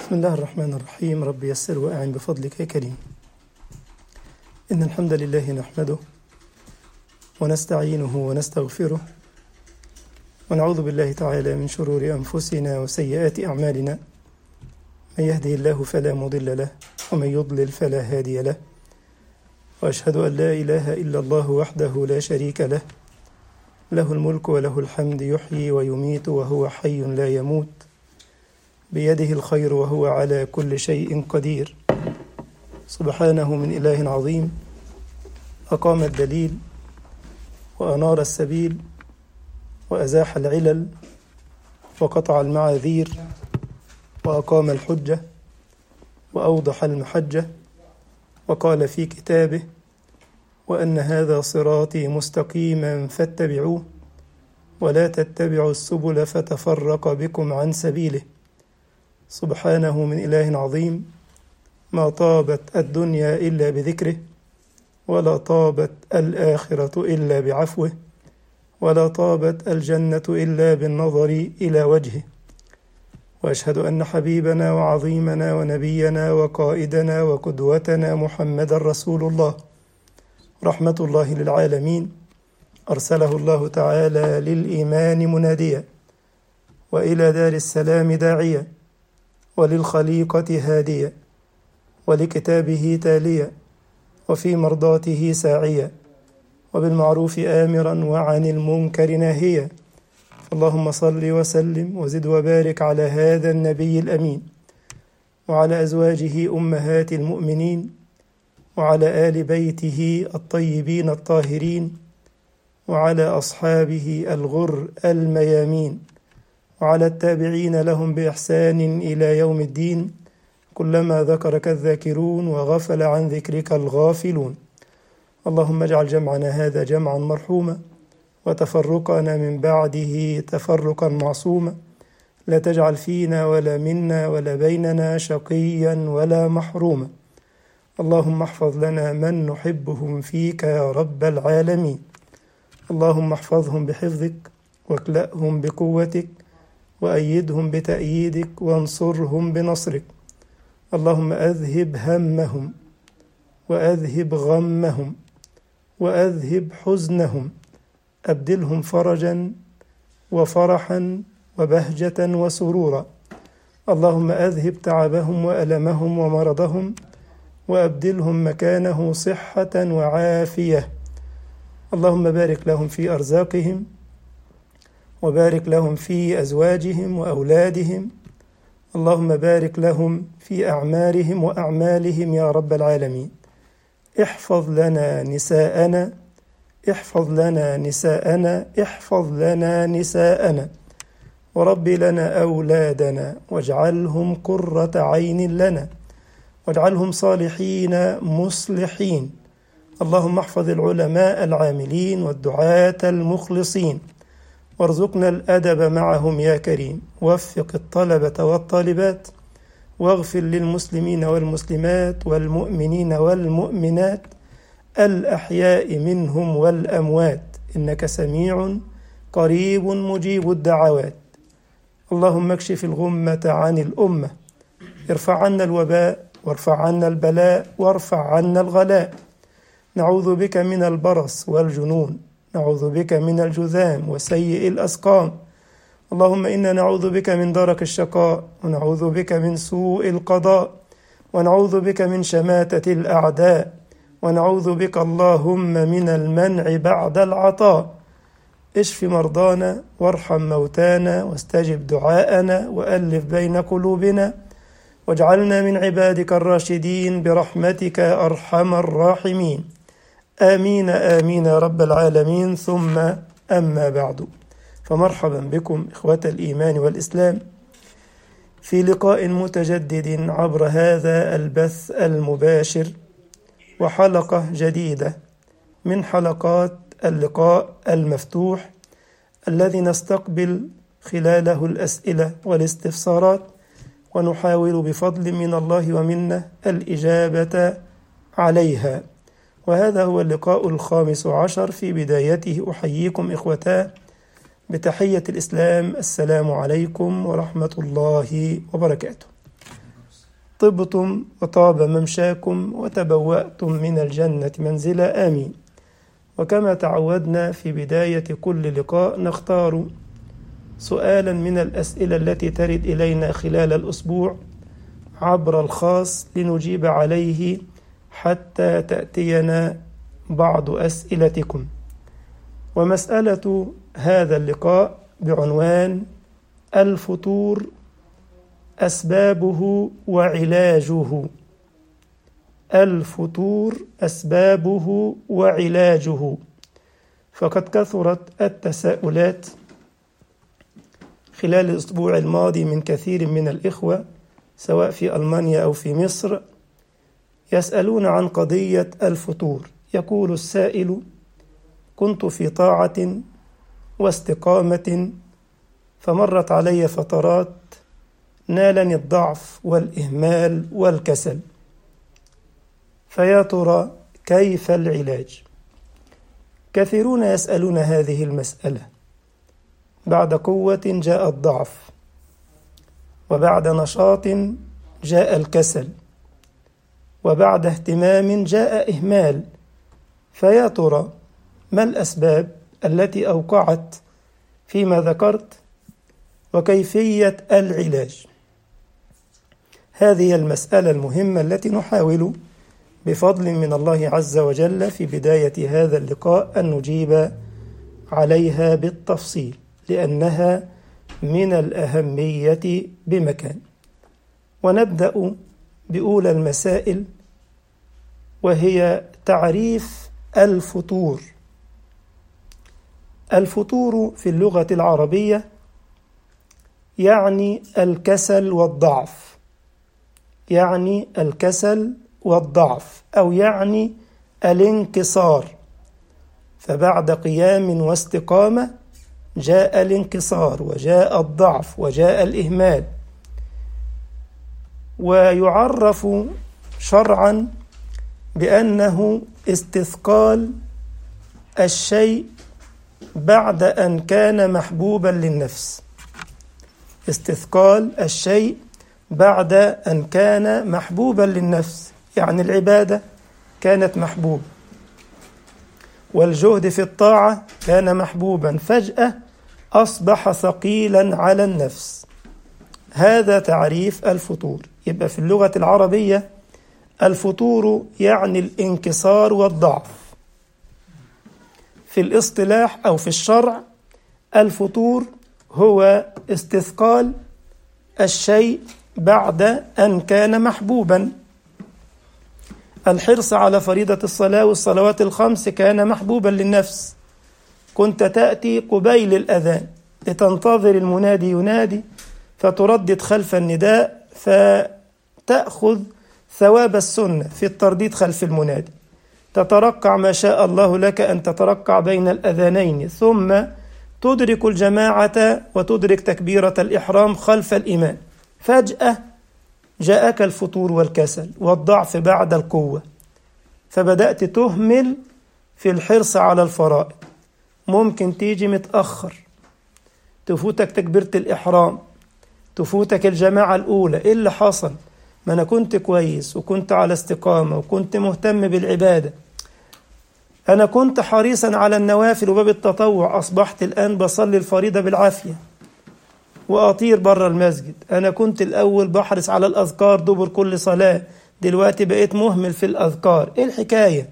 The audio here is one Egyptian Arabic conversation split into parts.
بسم الله الرحمن الرحيم رب يسر وأعن بفضلك يا كريم إن الحمد لله نحمده ونستعينه ونستغفره ونعوذ بالله تعالى من شرور أنفسنا وسيئات أعمالنا من يهده الله فلا مضل له ومن يضلل فلا هادي له وأشهد أن لا إله إلا الله وحده لا شريك له له الملك وله الحمد يحيي ويميت وهو حي لا يموت بيده الخير وهو على كل شيء قدير سبحانه من إله عظيم أقام الدليل وأنار السبيل وأزاح العلل وقطع المعاذير وأقام الحجة وأوضح المحجة وقال في كتابه وأن هذا صراطي مستقيما فاتبعوه ولا تتبعوا السبل فتفرق بكم عن سبيله سبحانه من إله عظيم ما طابت الدنيا إلا بذكره ولا طابت الآخرة إلا بعفوه ولا طابت الجنة إلا بالنظر إلى وجهه وأشهد أن حبيبنا وعظيمنا ونبينا وقائدنا وقدوتنا محمد رسول الله رحمة الله للعالمين أرسله الله تعالى للإيمان مناديا وإلى دار السلام داعيا وللخليقة هاديا ولكتابه تاليا وفي مرضاته ساعيا وبالمعروف آمرا وعن المنكر ناهيا اللهم صل وسلم وزد وبارك على هذا النبي الأمين وعلى أزواجه أمهات المؤمنين وعلى آل بيته الطيبين الطاهرين وعلى أصحابه الغر الميامين وعلى التابعين لهم بإحسان إلى يوم الدين كلما ذكرك الذاكرون وغفل عن ذكرك الغافلون اللهم اجعل جمعنا هذا جمعا مرحوما وتفرقنا من بعده تفرقا معصوما لا تجعل فينا ولا منا ولا بيننا شقيا ولا محروما اللهم احفظ لنا من نحبهم فيك يا رب العالمين اللهم احفظهم بحفظك واكلأهم بقوتك وأيدهم بتأييدك وانصرهم بنصرك اللهم أذهب همهم وأذهب غمهم وأذهب حزنهم أبدلهم فرجا وفرحا وبهجة وسرورا اللهم أذهب تعبهم وألمهم ومرضهم وأبدلهم مكانه صحة وعافية اللهم بارك لهم في أرزاقهم وبارك لهم في أزواجهم وأولادهم اللهم بارك لهم في أعمارهم وأعمالهم يا رب العالمين احفظ لنا نساءنا احفظ لنا نساءنا احفظ لنا نساءنا ورب لنا أولادنا واجعلهم قرة عين لنا واجعلهم صالحين مصلحين اللهم احفظ العلماء العاملين والدعاة المخلصين وارزقنا الأدب معهم يا كريم وفق الطلبة والطالبات واغفر للمسلمين والمسلمات والمؤمنين والمؤمنات الأحياء منهم والأموات إنك سميع قريب مجيب الدعوات اللهم اكشف الغمة عن الأمة ارفع عنا الوباء وارفع عنا البلاء وارفع عنا الغلاء نعوذ بك من البرص والجنون نعوذ بك من الجذام وسيء الأسقام اللهم إنا نعوذ بك من درك الشقاء ونعوذ بك من سوء القضاء ونعوذ بك من شماتة الأعداء ونعوذ بك اللهم من المنع بعد العطاء اشف مرضانا وارحم موتانا واستجب دعاءنا وألف بين قلوبنا واجعلنا من عبادك الراشدين برحمتك أرحم الراحمين آمين آمين يا رب العالمين ثم أما بعد فمرحبا بكم إخوة الإيمان والإسلام في لقاء متجدد عبر هذا البث المباشر وحلقة جديدة من حلقات اللقاء المفتوح الذي نستقبل خلاله الأسئلة والاستفسارات ونحاول بفضل من الله ومنه الإجابة عليها وهذا هو اللقاء الخامس عشر في بدايته أحييكم إخوتاه بتحية الإسلام السلام عليكم ورحمة الله وبركاته طبتم وطاب ممشاكم وتبوأتم من الجنة منزلا آمين وكما تعودنا في بداية كل لقاء نختار سؤالا من الأسئلة التي ترد إلينا خلال الأسبوع عبر الخاص لنجيب عليه حتى تأتينا بعض أسئلتكم ومسألة هذا اللقاء بعنوان الفطور أسبابه وعلاجه الفطور أسبابه وعلاجه فقد كثرت التساؤلات خلال الأسبوع الماضي من كثير من الإخوة سواء في ألمانيا أو في مصر يسألون عن قضية الفطور يقول السائل كنت في طاعة واستقامة فمرت علي فترات نالني الضعف والإهمال والكسل فيا ترى كيف العلاج كثيرون يسألون هذه المسألة بعد قوة جاء الضعف وبعد نشاط جاء الكسل وبعد اهتمام جاء إهمال فيا ترى ما الأسباب التي أوقعت فيما ذكرت وكيفية العلاج هذه المسألة المهمة التي نحاول بفضل من الله عز وجل في بداية هذا اللقاء أن نجيب عليها بالتفصيل لأنها من الأهمية بمكان ونبدأ بأولى المسائل وهي تعريف الفطور الفطور في اللغة العربية يعني الكسل والضعف يعني الكسل والضعف أو يعني الانكسار فبعد قيام واستقامة جاء الانكسار وجاء الضعف وجاء الإهمال ويعرف شرعا بأنه استثقال الشيء بعد أن كان محبوبا للنفس استثقال الشيء بعد أن كان محبوبا للنفس يعني العبادة كانت محبوبة والجهد في الطاعة كان محبوبا فجأة أصبح ثقيلا على النفس هذا تعريف الفطور يبقى في اللغة العربية الفطور يعني الانكسار والضعف في الاصطلاح أو في الشرع الفطور هو استثقال الشيء بعد أن كان محبوبا الحرص على فريضة الصلاة والصلوات الخمس كان محبوبا للنفس كنت تأتي قبيل الأذان لتنتظر المنادي ينادي فتردد خلف النداء فتأخذ ثواب السنة في الترديد خلف المنادي تترقع ما شاء الله لك أن تترقع بين الأذانين ثم تدرك الجماعة وتدرك تكبيرة الإحرام خلف الإمام فجأة جاءك الفتور والكسل والضعف بعد القوة فبدأت تهمل في الحرص على الفرائض ممكن تيجي متأخر تفوتك تكبيرة الإحرام تفوتك الجماعة الأولى إيه اللي حصل ما أنا كنت كويس وكنت على استقامة وكنت مهتم بالعبادة أنا كنت حريصا على النوافل وباب التطوع أصبحت الآن بصلي الفريضة بالعافية وأطير بره المسجد أنا كنت الأول بحرص على الأذكار دبر كل صلاة دلوقتي بقيت مهمل في الأذكار إيه الحكاية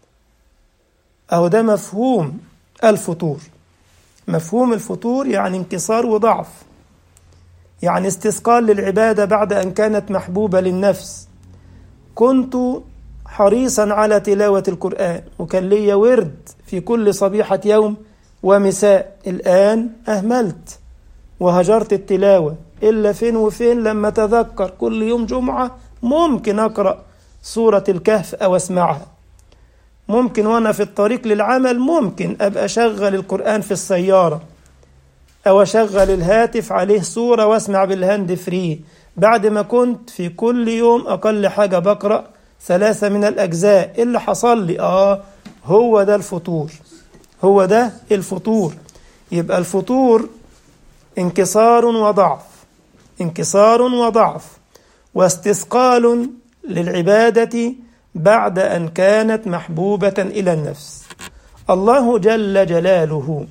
أهو ده مفهوم الفطور مفهوم الفطور يعني انكسار وضعف يعني استثقال للعبادة بعد أن كانت محبوبة للنفس كنت حريصا على تلاوة القرآن وكان لي ورد في كل صبيحة يوم ومساء الآن أهملت وهجرت التلاوة إلا فين وفين لما تذكر كل يوم جمعة ممكن أقرأ سورة الكهف أو أسمعها ممكن وأنا في الطريق للعمل ممكن أبقى أشغل القرآن في السيارة أو أشغل الهاتف عليه صورة وأسمع بالهاند فري بعد ما كنت في كل يوم أقل حاجة بقرأ ثلاثة من الأجزاء إيه اللي حصل لي آه هو ده الفطور هو ده الفطور يبقى الفطور انكسار وضعف انكسار وضعف واستثقال للعبادة بعد أن كانت محبوبة إلى النفس الله جل جلاله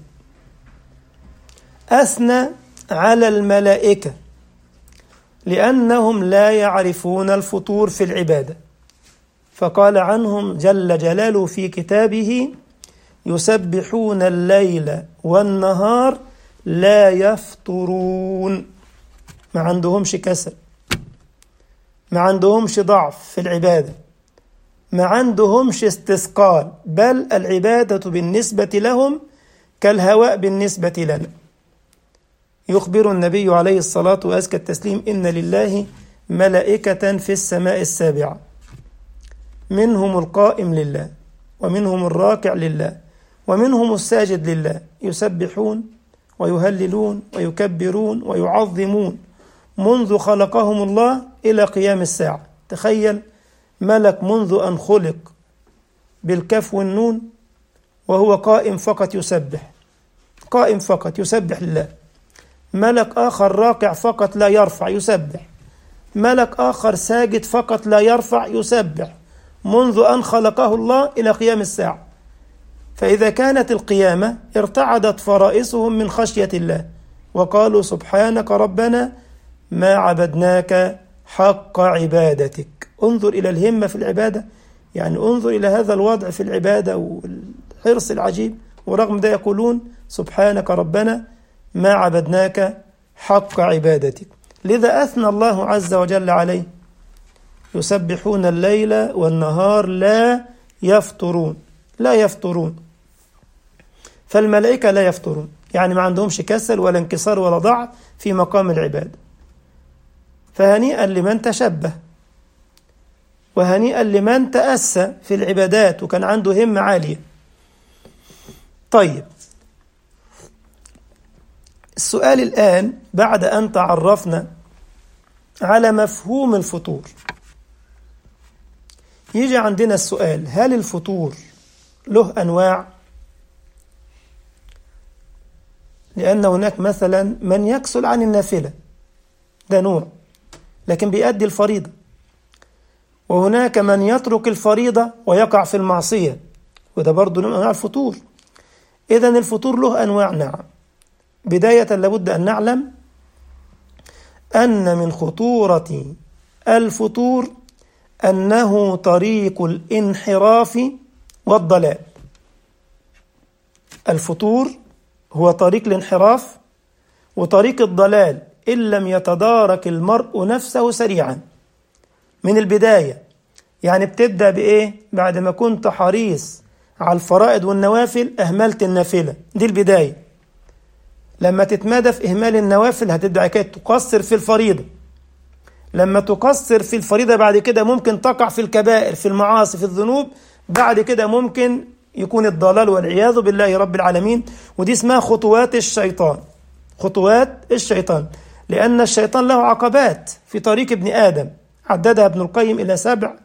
أثنى على الملائكة لأنهم لا يعرفون الفطور في العبادة فقال عنهم جل جلاله في كتابه يسبحون الليل والنهار لا يفطرون ما عندهمش كسل ما عندهمش ضعف في العبادة ما عندهمش استثقال بل العبادة بالنسبة لهم كالهواء بالنسبة لنا يخبر النبي عليه الصلاة وأزكى التسليم إن لله ملائكة في السماء السابعة منهم القائم لله ومنهم الراكع لله ومنهم الساجد لله يسبحون ويهللون ويكبرون ويعظمون منذ خلقهم الله إلى قيام الساعة تخيل ملك منذ أن خلق بالكف والنون وهو قائم فقط يسبح قائم فقط يسبح لله ملك آخر راكع فقط لا يرفع يسبح ملك آخر ساجد فقط لا يرفع يسبح منذ أن خلقه الله إلى قيام الساعة فإذا كانت القيامة ارتعدت فرائسهم من خشية الله وقالوا سبحانك ربنا ما عبدناك حق عبادتك انظر إلى الهمة في العبادة يعني انظر إلى هذا الوضع في العبادة والحرص العجيب ورغم ده يقولون سبحانك ربنا ما عبدناك حق عبادتك لذا أثنى الله عز وجل عليه يسبحون الليل والنهار لا يفطرون لا يفطرون فالملائكة لا يفطرون يعني ما عندهمش كسل ولا انكسار ولا ضعف في مقام العبادة فهنيئا لمن تشبه وهنيئا لمن تأسى في العبادات وكان عنده همة عالية طيب السؤال الآن بعد أن تعرفنا على مفهوم الفطور يجي عندنا السؤال هل الفطور له أنواع لأن هناك مثلا من يكسل عن النافلة ده نوع لكن بيأدي الفريضة وهناك من يترك الفريضة ويقع في المعصية وده برضه من أنواع الفطور إذا الفطور له أنواع نعم بداية لابد أن نعلم أن من خطورة الفطور أنه طريق الانحراف والضلال الفطور هو طريق الانحراف وطريق الضلال إن لم يتدارك المرء نفسه سريعا من البداية يعني بتبدأ بإيه؟ بعد ما كنت حريص على الفرائض والنوافل أهملت النافلة دي البداية لما تتمادى في إهمال النوافل هتبدأ كده تقصر في الفريضة لما تقصر في الفريضة بعد كده ممكن تقع في الكبائر في المعاصي في الذنوب بعد كده ممكن يكون الضلال والعياذ بالله رب العالمين ودي اسمها خطوات الشيطان خطوات الشيطان لأن الشيطان له عقبات في طريق ابن آدم عددها ابن القيم إلى سبع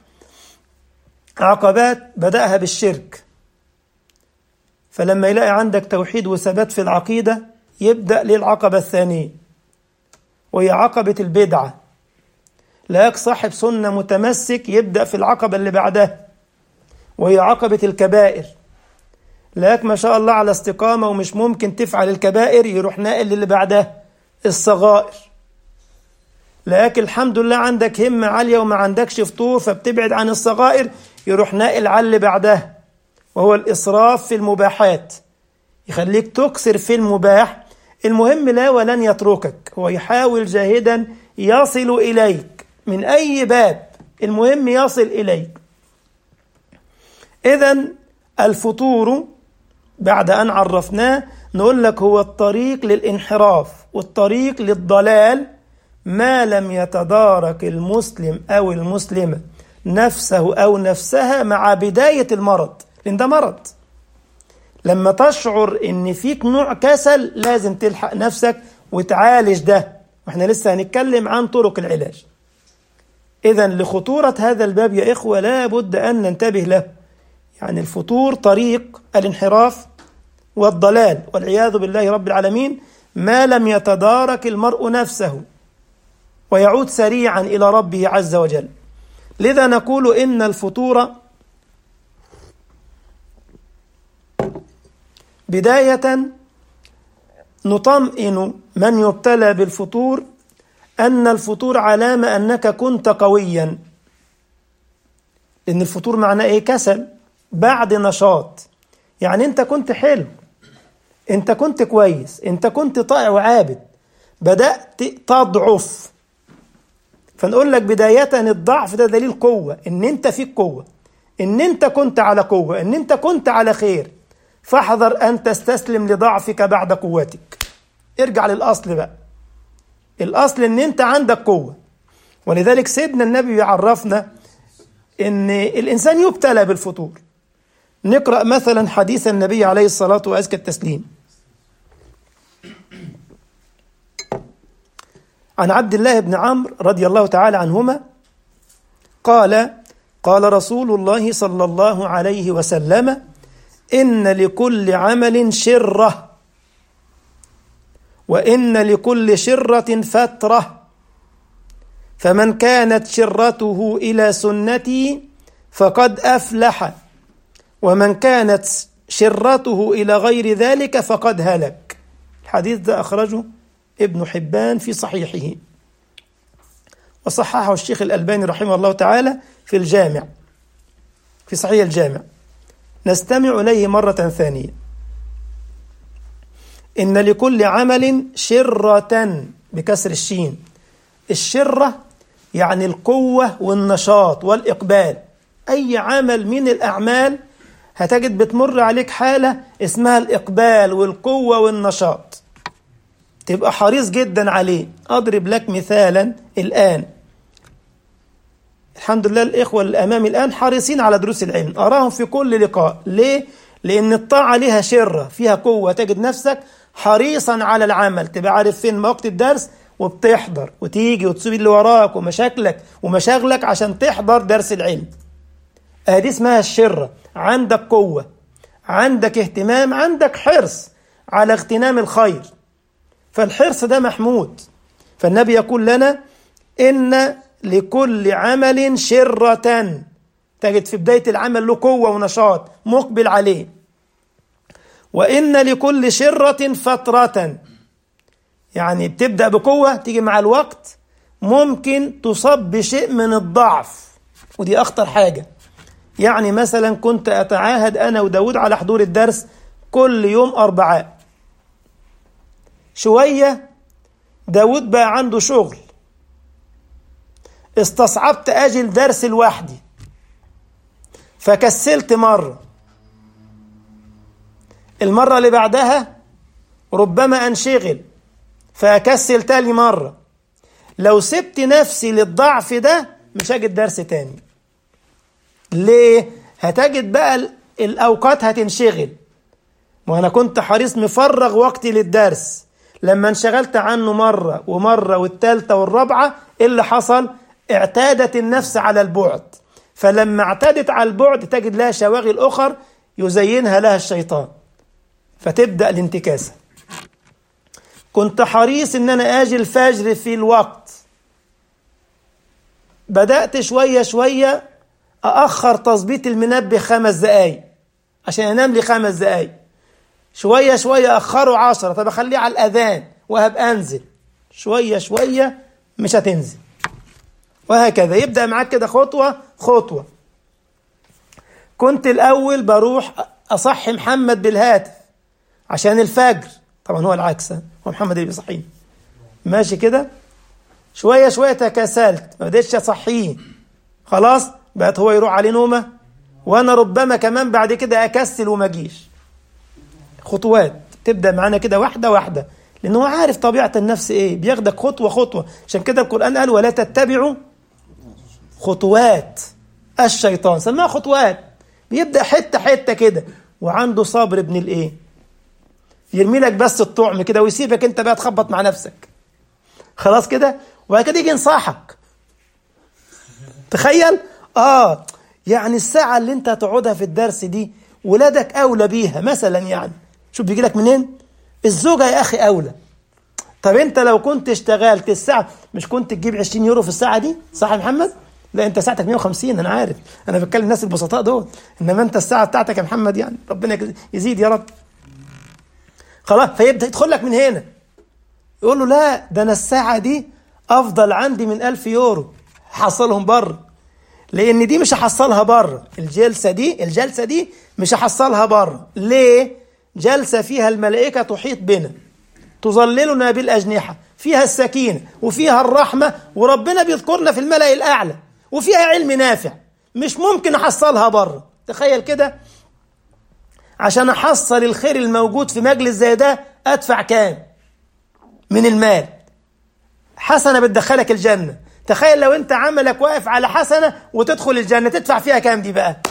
عقبات بدأها بالشرك فلما يلاقي عندك توحيد وثبات في العقيدة يبدأ للعقبة الثانية وهي عقبة البدعة لاك صاحب سنة متمسك يبدأ في العقبة اللي بعدها وهي عقبة الكبائر لاك ما شاء الله على استقامة ومش ممكن تفعل الكبائر يروح ناقل للي بعدها الصغائر لاك الحمد لله عندك همة عالية وما عندكش فطور فبتبعد عن الصغائر يروح ناقل على اللي بعدها وهو الإسراف في المباحات يخليك تكسر في المباح المهم لا ولن يتركك هو يحاول جاهدا يصل إليك من أي باب المهم يصل إليك إذا الفطور بعد أن عرفناه نقول لك هو الطريق للانحراف والطريق للضلال ما لم يتدارك المسلم أو المسلمة نفسه أو نفسها مع بداية المرض لأن ده مرض لما تشعر ان فيك نوع كسل لازم تلحق نفسك وتعالج ده واحنا لسه هنتكلم عن طرق العلاج اذا لخطورة هذا الباب يا اخوة لا بد ان ننتبه له يعني الفطور طريق الانحراف والضلال والعياذ بالله رب العالمين ما لم يتدارك المرء نفسه ويعود سريعا إلى ربه عز وجل لذا نقول إن الفطور بداية نطمئن من يبتلى بالفطور أن الفطور علامة أنك كنت قويا لأن الفطور معناه إيه كسل بعد نشاط يعني أنت كنت حلو أنت كنت كويس أنت كنت طائع وعابد بدأت تضعف فنقول لك بداية الضعف ده دليل قوة إن أنت فيك قوة إن أنت كنت على قوة إن أنت كنت على خير فاحذر أن تستسلم لضعفك بعد قوتك ارجع للأصل بقى الأصل إن أنت عندك قوة ولذلك سيدنا النبي يعرفنا إن الإنسان يبتلى بالفطور نقرأ مثلا حديث النبي عليه الصلاة وأزكى التسليم عن عبد الله بن عمرو رضي الله تعالى عنهما قال قال رسول الله صلى الله عليه وسلم إن لكل عمل شرة وإن لكل شرة فترة فمن كانت شرته إلى سنتي فقد أفلح ومن كانت شرته إلى غير ذلك فقد هلك الحديث ده أخرجه ابن حبان في صحيحه وصححه الشيخ الألباني رحمه الله تعالى في الجامع في صحيح الجامع نستمع إليه مرة ثانية إن لكل عمل شرة بكسر الشين الشرة يعني القوة والنشاط والإقبال أي عمل من الأعمال هتجد بتمر عليك حالة اسمها الإقبال والقوة والنشاط تبقى حريص جدا عليه أضرب لك مثالا الآن الحمد لله الإخوة الأمامي الآن حريصين على دروس العلم أراهم في كل لقاء ليه؟ لأن الطاعة لها شرة فيها قوة تجد نفسك حريصا على العمل تبقى عارف فين وقت الدرس وبتحضر وتيجي وتسيب اللي وراك ومشاكلك ومشاغلك عشان تحضر درس العلم ادي اسمها الشرة عندك قوة عندك اهتمام عندك حرص على اغتنام الخير فالحرص ده محمود فالنبي يقول لنا إن لكل عمل شرة تجد في بداية العمل له قوة ونشاط مقبل عليه وإن لكل شرة فترة يعني بتبدأ بقوة تيجي مع الوقت ممكن تصاب بشيء من الضعف ودي أخطر حاجة يعني مثلا كنت أتعاهد أنا وداود على حضور الدرس كل يوم أربعاء شوية داود بقى عنده شغل استصعبت أجل درس لوحدي فكسلت مرة المرة اللي بعدها ربما أنشغل فأكسل تاني مرة لو سبت نفسي للضعف ده مش هجد درس تاني ليه؟ هتجد بقى الأوقات هتنشغل وأنا كنت حريص مفرغ وقتي للدرس لما انشغلت عنه مرة ومرة والتالتة والرابعة إيه اللي حصل؟ اعتادت النفس على البعد فلما اعتادت على البعد تجد لها شواغل أخر يزينها لها الشيطان فتبدأ الانتكاسة كنت حريص ان انا اجي الفجر في الوقت بدأت شوية شوية أأخر تظبيط المنبه خمس دقايق عشان أنام لي خمس دقايق شوية شوية أخره عشرة طب أخليه على الأذان وهبقى أنزل شوية شوية مش هتنزل وهكذا يبدأ معاك كده خطوة خطوة كنت الأول بروح أصحي محمد بالهاتف عشان الفجر طبعا هو العكس هو محمد اللي بيصحيني ماشي كده شوية شوية تكاسلت ما بديتش أصحيه خلاص بقت هو يروح عليه نومة وأنا ربما كمان بعد كده أكسل وما أجيش خطوات تبدأ معانا كده واحدة واحدة لأن هو عارف طبيعة النفس إيه بياخدك خطوة خطوة عشان كده القرآن قال ولا تتبعوا خطوات الشيطان سماها خطوات بيبدأ حتة حتة كده وعنده صبر ابن الإيه يرمي لك بس الطعم كده ويسيبك انت بقى تخبط مع نفسك خلاص كده وبعد كده يجي ينصحك تخيل اه يعني الساعة اللي انت هتقعدها في الدرس دي ولادك اولى بيها مثلا يعني شوف بيجي لك منين الزوجة يا اخي اولى طب انت لو كنت اشتغلت الساعه مش كنت تجيب 20 يورو في الساعه دي صح يا محمد لا انت ساعتك 150 انا عارف انا بتكلم الناس البسطاء دول انما انت الساعه بتاعتك يا محمد يعني ربنا يزيد يا رب خلاص فيبدا يدخل لك من هنا يقول له لا ده انا الساعه دي افضل عندي من 1000 يورو حصلهم بره لان دي مش هحصلها بره الجلسه دي الجلسه دي مش هحصلها بره ليه جلسه فيها الملائكه تحيط بنا تظللنا بالاجنحه فيها السكينه وفيها الرحمه وربنا بيذكرنا في الملأ الاعلى وفيها علم نافع مش ممكن احصلها بره تخيل كده عشان احصل الخير الموجود في مجلس زي ده ادفع كام من المال حسنه بتدخلك الجنه تخيل لو انت عملك واقف على حسنه وتدخل الجنه تدفع فيها كام دي بقى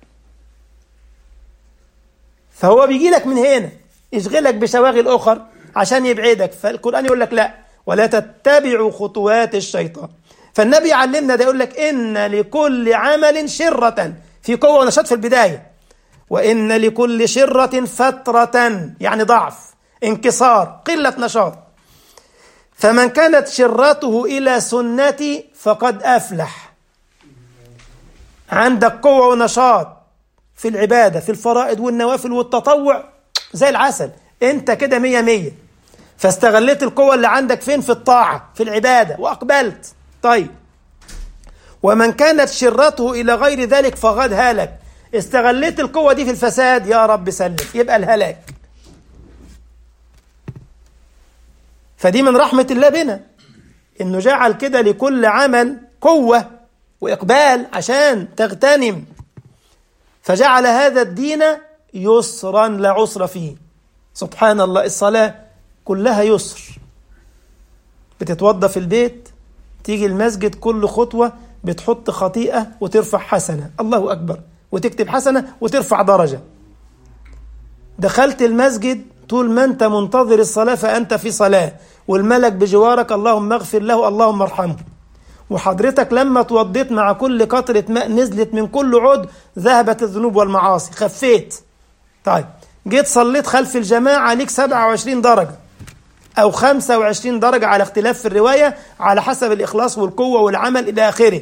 فهو بيجي لك من هنا يشغلك بشواغل اخر عشان يبعدك فالقران يقول لك لا ولا تتبعوا خطوات الشيطان فالنبي يعلمنا ده يقول لك ان لكل عمل شره في قوه ونشاط في البدايه وان لكل شره فتره يعني ضعف انكسار قله نشاط فمن كانت شرته الى سنتي فقد افلح عندك قوه ونشاط في العباده في الفرائض والنوافل والتطوع زي العسل انت كده مية مية فاستغليت القوة اللي عندك فين في الطاعة في العبادة وأقبلت طيب ومن كانت شرته إلى غير ذلك فقد هلك استغليت القوة دي في الفساد يا رب سلم يبقى الهلاك فدي من رحمة الله بنا إنه جعل كده لكل عمل قوة وإقبال عشان تغتنم فجعل هذا الدين يسرا لا عسر فيه سبحان الله الصلاة كلها يسر بتتوضى في البيت تيجي المسجد كل خطوة بتحط خطيئة وترفع حسنة الله أكبر وتكتب حسنة وترفع درجة دخلت المسجد طول ما أنت منتظر الصلاة فأنت في صلاة والملك بجوارك اللهم اغفر له اللهم ارحمه وحضرتك لما توضيت مع كل قطرة ماء نزلت من كل عود ذهبت الذنوب والمعاصي خفيت طيب جيت صليت خلف الجماعة ليك 27 درجة أو 25 درجة على اختلاف في الرواية على حسب الإخلاص والقوة والعمل إلى آخره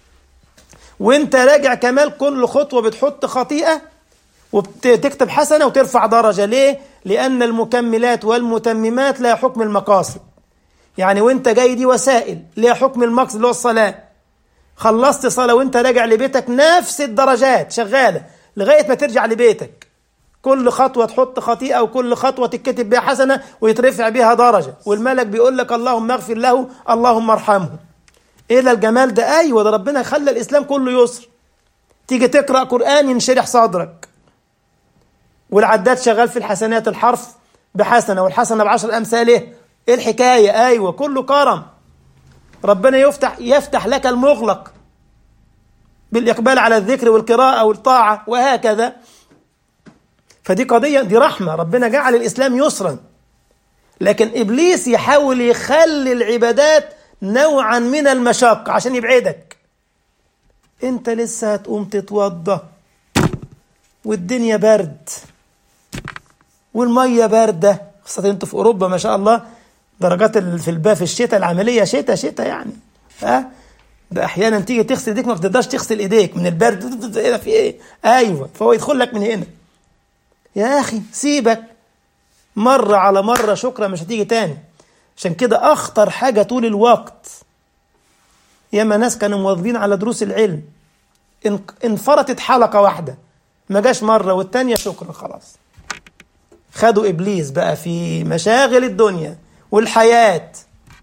وانت راجع كمال كل خطوة بتحط خطيئة وبتكتب حسنة وترفع درجة ليه؟ لأن المكملات والمتممات لا حكم المقاصد يعني وانت جاي دي وسائل ليها حكم المقصد اللي هو الصلاة خلصت صلاة وانت راجع لبيتك نفس الدرجات شغالة لغاية ما ترجع لبيتك كل خطوة تحط خطيئة وكل خطوة تتكتب بها حسنة ويترفع بها درجة والملك بيقول لك اللهم اغفر له اللهم ارحمه ايه ده الجمال ده ايوه ده ربنا خلى الاسلام كله يسر تيجي تقرا قران ينشرح صدرك والعداد شغال في الحسنات الحرف بحسنه والحسنه بعشر امثاله ايه الحكايه ايوه كله كرم ربنا يفتح يفتح لك المغلق بالاقبال على الذكر والقراءه والطاعه وهكذا فدي قضيه دي رحمه ربنا جعل الاسلام يسرا لكن ابليس يحاول يخلي العبادات نوعا من المشقة عشان يبعدك انت لسه هتقوم تتوضى والدنيا برد والمية باردة خاصة انتوا في اوروبا ما شاء الله درجات في الباب في الشتاء العملية شتاء شتاء يعني ها ده احيانا تيجي تغسل ايديك ما بتقدرش تغسل ايديك من البرد ايه ده في ايه ايوه فهو يدخل لك من هنا يا اخي سيبك مرة على مرة شكرا مش هتيجي تاني عشان كده أخطر حاجة طول الوقت ياما ناس كانوا مواظبين على دروس العلم انفرطت حلقة واحدة ما جاش مرة والتانية شكرا خلاص خدوا إبليس بقى في مشاغل الدنيا والحياة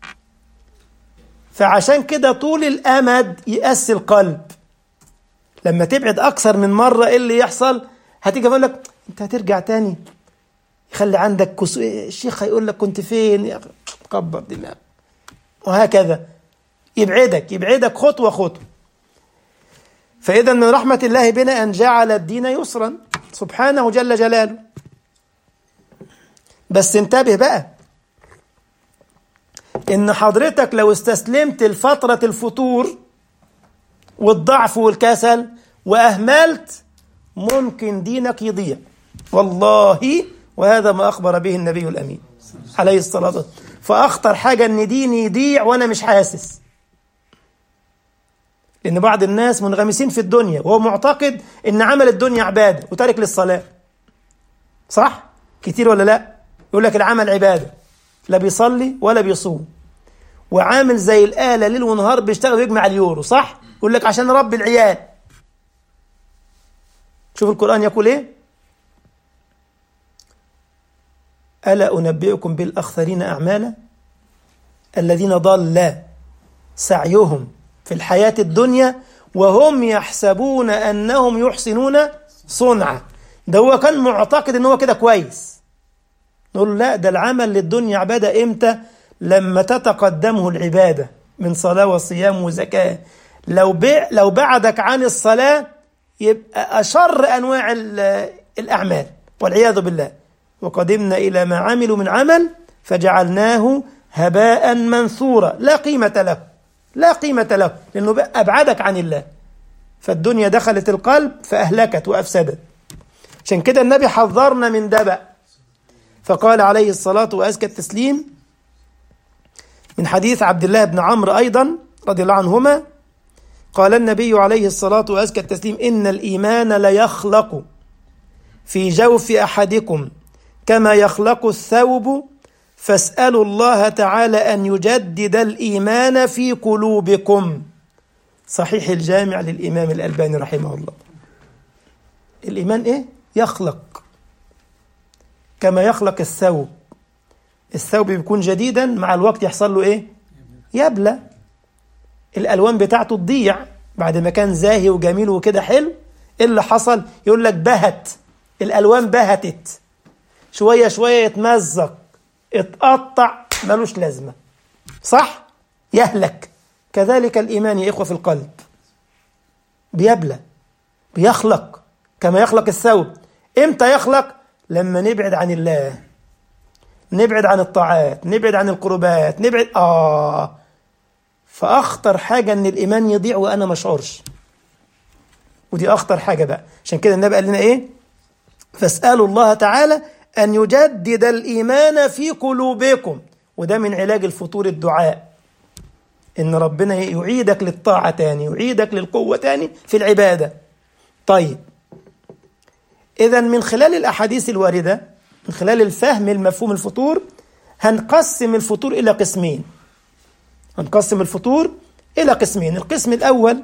فعشان كده طول الأمد يأسي القلب لما تبعد أكثر من مرة إيه اللي يحصل هتيجي أقول لك أنت هترجع تاني يخلي عندك كسو... الشيخ هيقول لك كنت فين يا أخي كبر دماغك وهكذا يبعدك يبعدك خطوة خطوة فإذا من رحمة الله بنا أن جعل الدين يسرا سبحانه جل جلاله بس انتبه بقى إن حضرتك لو استسلمت لفترة الفتور والضعف والكسل وأهملت ممكن دينك يضيع والله وهذا ما أخبر به النبي الأمين عليه الصلاة والسلام فأخطر حاجة إن ديني يضيع وأنا مش حاسس لأن بعض الناس منغمسين في الدنيا وهو معتقد إن عمل الدنيا عبادة وتارك للصلاة صح؟ كتير ولا لا؟ يقول لك العمل عبادة لا بيصلي ولا بيصوم وعامل زي الآلة ليل ونهار بيشتغل ويجمع اليورو صح؟ يقول لك عشان ربي العيال شوف القرآن يقول إيه؟ ألا أنبئكم بالأخسرين أعمالا الذين ضل سعيهم في الحياة الدنيا وهم يحسبون أنهم يحسنون صنعا ده هو كان معتقد ان هو كده كويس نقول له لا ده العمل للدنيا عبادة امتى لما تتقدمه العبادة من صلاة وصيام وزكاة لو بع لو بعدك عن الصلاة يبقى أشر أنواع الأعمال والعياذ بالله وقدمنا إلى ما عملوا من عمل فجعلناه هباء منثورا لا قيمة له لا قيمة له لأنه أبعدك عن الله فالدنيا دخلت القلب فأهلكت وأفسدت عشان كده النبي حذرنا من ده بقى فقال عليه الصلاة وأزكى التسليم من حديث عبد الله بن عمرو أيضا رضي الله عنهما قال النبي عليه الصلاة وأزكى التسليم إن الإيمان ليخلق في جوف أحدكم كما يخلق الثوب فاسألوا الله تعالى أن يجدد الإيمان في قلوبكم صحيح الجامع للإمام الألباني رحمه الله الإيمان إيه؟ يخلق كما يخلق الثوب الثوب بيكون جديدا مع الوقت يحصل له إيه؟ يبلى الألوان بتاعته تضيع بعد ما كان زاهي وجميل وكده حلو إيه اللي حصل؟ يقول لك بهت الألوان بهتت شوية شوية يتمزق اتقطع ملوش لازمة صح؟ يهلك كذلك الإيمان يا إخوة في القلب بيبلى بيخلق كما يخلق الثوب إمتى يخلق؟ لما نبعد عن الله نبعد عن الطاعات نبعد عن القربات نبعد آه فأخطر حاجة إن الإيمان يضيع وأنا ما أشعرش ودي أخطر حاجة بقى عشان كده النبي قال لنا إيه؟ فاسألوا الله تعالى أن يجدد الإيمان في قلوبكم وده من علاج الفطور الدعاء إن ربنا يعيدك للطاعة تاني يعيدك للقوة تاني في العبادة طيب إذا من خلال الأحاديث الواردة من خلال الفهم المفهوم الفطور هنقسم الفطور إلى قسمين هنقسم الفطور إلى قسمين القسم الأول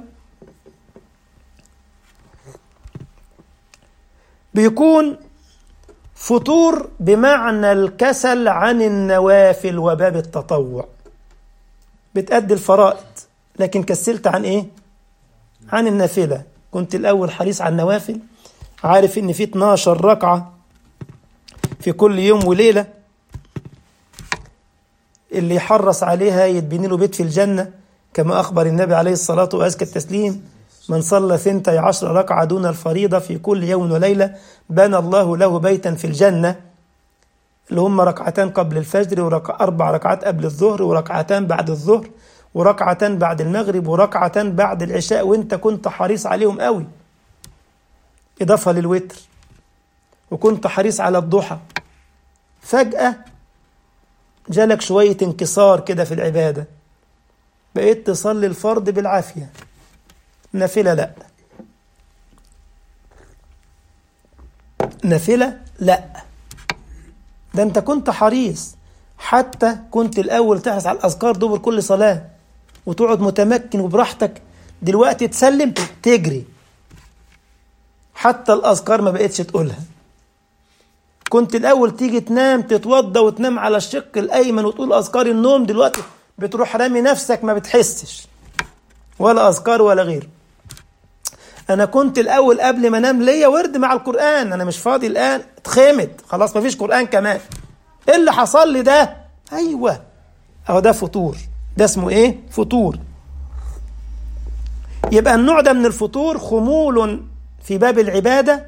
بيكون فطور بمعنى الكسل عن النوافل وباب التطوع بتأدي الفرائض لكن كسلت عن ايه عن النافلة كنت الأول حريص على النوافل عارف ان في 12 ركعة في كل يوم وليلة اللي يحرص عليها يتبني له بيت في الجنة كما أخبر النبي عليه الصلاة وأزكى التسليم من صلى ثنتي عشر ركعة دون الفريضة في كل يوم وليلة بنى الله له بيتا في الجنة اللي هم ركعتان قبل الفجر وأربع ركعات قبل الظهر وركعتان بعد الظهر وركعتان بعد المغرب وركعتان بعد العشاء وانت كنت حريص عليهم قوي إضافة للوتر وكنت حريص على الضحى فجأة جالك شوية انكسار كده في العبادة بقيت تصلي الفرض بالعافية نافلة لا نافلة لا ده انت كنت حريص حتى كنت الأول تحرص على الأذكار دبر كل صلاة وتقعد متمكن وبراحتك دلوقتي تسلم تجري حتى الأذكار ما بقتش تقولها كنت الأول تيجي تنام تتوضى وتنام على الشق الأيمن وتقول أذكار النوم دلوقتي بتروح رامي نفسك ما بتحسش ولا أذكار ولا غير أنا كنت الأول قبل ما أنام ليا ورد مع القرآن أنا مش فاضي الآن اتخمد خلاص مفيش قرآن كمان إيه اللي حصل لي ده؟ أيوه أهو ده فطور ده اسمه إيه؟ فطور يبقى النوع ده من الفطور خمول في باب العبادة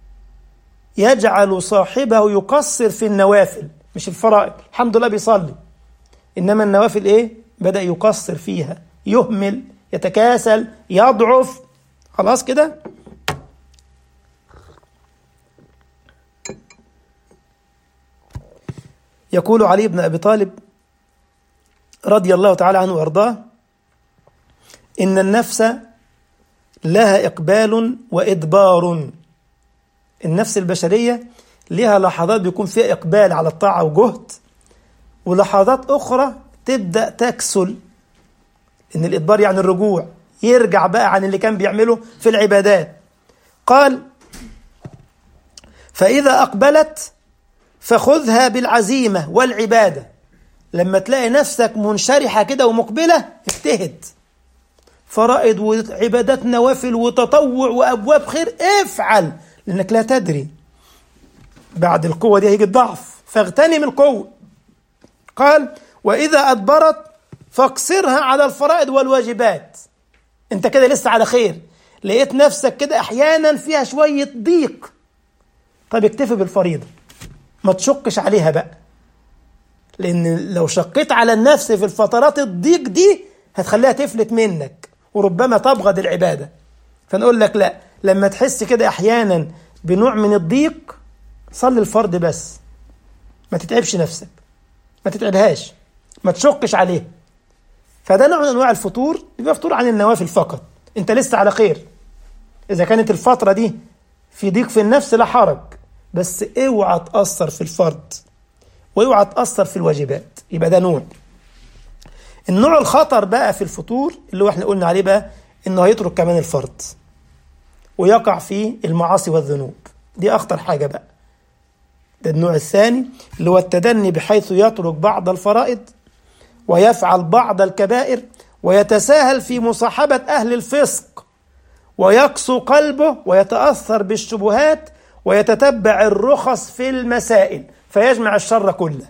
يجعل صاحبه يقصر في النوافل مش الفرائض الحمد لله بيصلي إنما النوافل إيه؟ بدأ يقصر فيها يهمل يتكاسل يضعف خلاص كده يقول علي بن أبي طالب رضي الله تعالى عنه وارضاه ان النفس لها اقبال وادبار النفس البشريه لها لحظات بيكون فيها اقبال على الطاعه وجهد ولحظات اخرى تبدا تكسل ان الادبار يعني الرجوع يرجع بقى عن اللي كان بيعمله في العبادات قال فاذا اقبلت فخذها بالعزيمه والعباده لما تلاقي نفسك منشرحه كده ومقبله اجتهد فرائض وعبادات نوافل وتطوع وابواب خير افعل لانك لا تدري بعد القوه دي هيجي الضعف فاغتنم القوه قال واذا ادبرت فاقصرها على الفرائض والواجبات انت كده لسه على خير لقيت نفسك كده احيانا فيها شويه ضيق طب اكتفي بالفريضه ما تشقش عليها بقى لان لو شقيت على النفس في الفترات الضيق دي هتخليها تفلت منك وربما تبغض العباده فنقول لك لا لما تحس كده احيانا بنوع من الضيق صلي الفرض بس ما تتعبش نفسك ما تتعبهاش ما تشقش عليها فده نوع من انواع الفطور يبقى فطور عن النوافل فقط انت لسه على خير اذا كانت الفتره دي في ضيق في النفس لا حرج بس اوعى تاثر في الفرض واوعى تاثر في الواجبات يبقى ده نوع النوع الخطر بقى في الفطور اللي هو احنا قلنا عليه بقى انه هيترك كمان الفرض ويقع في المعاصي والذنوب دي اخطر حاجه بقى ده النوع الثاني اللي هو التدني بحيث يترك بعض الفرائض ويفعل بعض الكبائر ويتساهل في مصاحبة أهل الفسق ويقسو قلبه ويتأثر بالشبهات ويتتبع الرخص في المسائل فيجمع الشر كله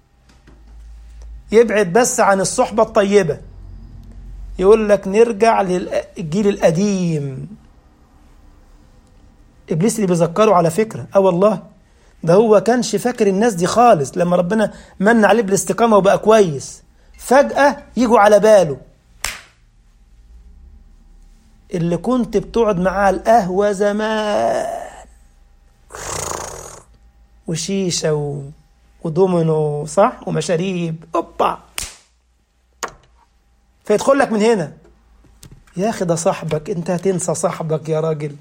يبعد بس عن الصحبة الطيبة يقول لك نرجع للجيل القديم إبليس اللي بيذكره على فكرة أه والله ده هو كانش فاكر الناس دي خالص لما ربنا من عليه بالاستقامة وبقى كويس فجأة يجوا على باله اللي كنت بتقعد معاه القهوة زمان وشيشة و... ودومينو صح ومشاريب اوبا فيدخل لك من هنا يا اخي ده صاحبك انت هتنسى صاحبك يا راجل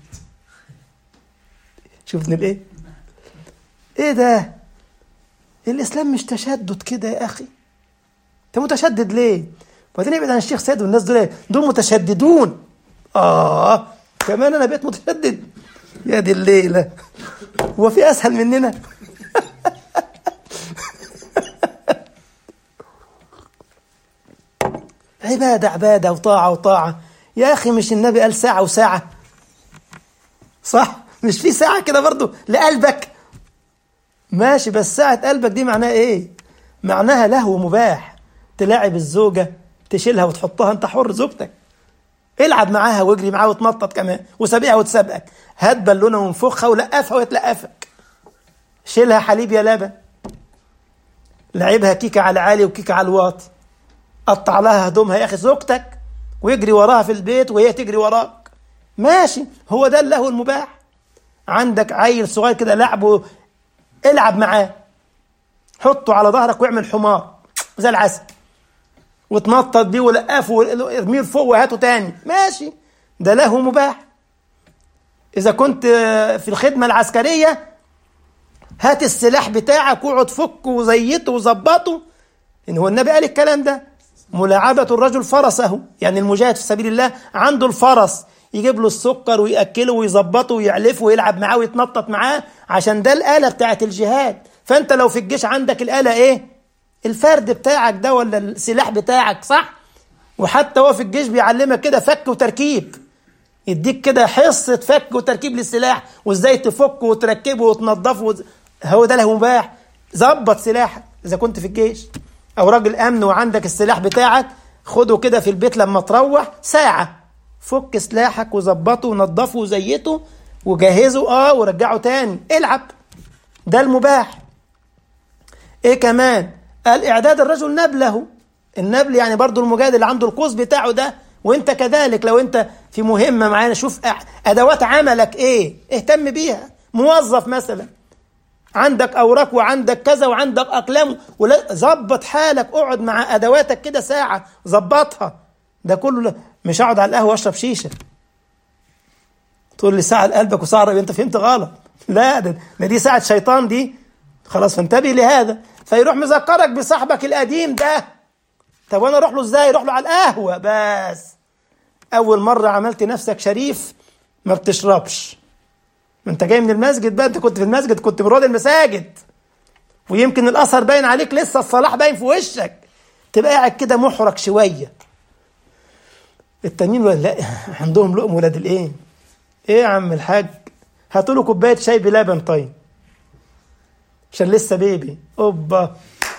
شوفني الايه ايه ده الاسلام مش تشدد كده يا اخي انت متشدد ليه وبعدين ابعد عن الشيخ سيد والناس دول دول متشددون اه كمان انا بقيت متشدد يا دي الليله هو في اسهل مننا عباده عباده وطاعه وطاعه يا اخي مش النبي قال ساعه وساعه صح مش في ساعه كده برضو لقلبك ماشي بس ساعه قلبك دي معناها ايه معناها لهو مباح تلاعب الزوجه تشيلها وتحطها انت حر زوجتك العب معاها واجري معاها وتنطط كمان وسابقها وتسابقك هات بالونه وانفخها ولقفها وتلقفك شيلها حليب يا لبن لعبها كيكه على عالي وكيكه على الواطي قطع لها هدومها يا اخي زوجتك ويجري وراها في البيت وهي تجري وراك ماشي هو ده اللهو المباح عندك عيل صغير كده لعبه العب معاه حطه على ظهرك واعمل حمار زي العسل وتنطط بيه ولقفه وارميه لفوق وهاته تاني ماشي ده له مباح اذا كنت في الخدمه العسكريه هات السلاح بتاعك واقعد فكه وزيته وظبطه ان هو النبي قال الكلام ده ملاعبة الرجل فرسه يعني المجاهد في سبيل الله عنده الفرس يجيب له السكر ويأكله ويظبطه ويعلفه ويلعب معاه ويتنطط معاه عشان ده الآلة بتاعت الجهاد فأنت لو في الجيش عندك الآلة إيه؟ الفرد بتاعك ده ولا السلاح بتاعك صح؟ وحتى هو في الجيش بيعلمك كده فك وتركيب يديك كده حصة فك وتركيب للسلاح وازاي تفكه وتركبه وتنظفه وز... هو ده له مباح ظبط سلاحك إذا كنت في الجيش أو راجل أمن وعندك السلاح بتاعك خده كده في البيت لما تروح ساعة فك سلاحك وظبطه ونضفه وزيته وجهزه اه ورجعه تاني العب ده المباح ايه كمان قال اعداد الرجل نبله النبل يعني برضو المجاهد اللي عنده القوس بتاعه ده وانت كذلك لو انت في مهمة معانا شوف ادوات عملك ايه اهتم بيها موظف مثلا عندك اوراق وعندك كذا وعندك اقلام ولا ظبط حالك اقعد مع ادواتك كده ساعه ظبطها ده كله لا. مش اقعد على القهوه واشرب شيشه تقول لي ساعه لقلبك وساعه انت فهمت غلط لا ده, ده دي ساعه شيطان دي خلاص فانتبه لهذا فيروح مذكرك بصاحبك القديم ده طب وانا اروح له ازاي اروح له على القهوه بس اول مره عملت نفسك شريف ما بتشربش ما انت جاي من المسجد بقى انت كنت في المسجد كنت من رواد المساجد ويمكن الاثر باين عليك لسه الصلاح باين في وشك تبقى قاعد كده محرج شويه التانيين لا عندهم لقم ولاد الايه ايه يا عم الحاج هاتوا له كوبايه شاي بلبن طيب عشان لسه بيبي اوبا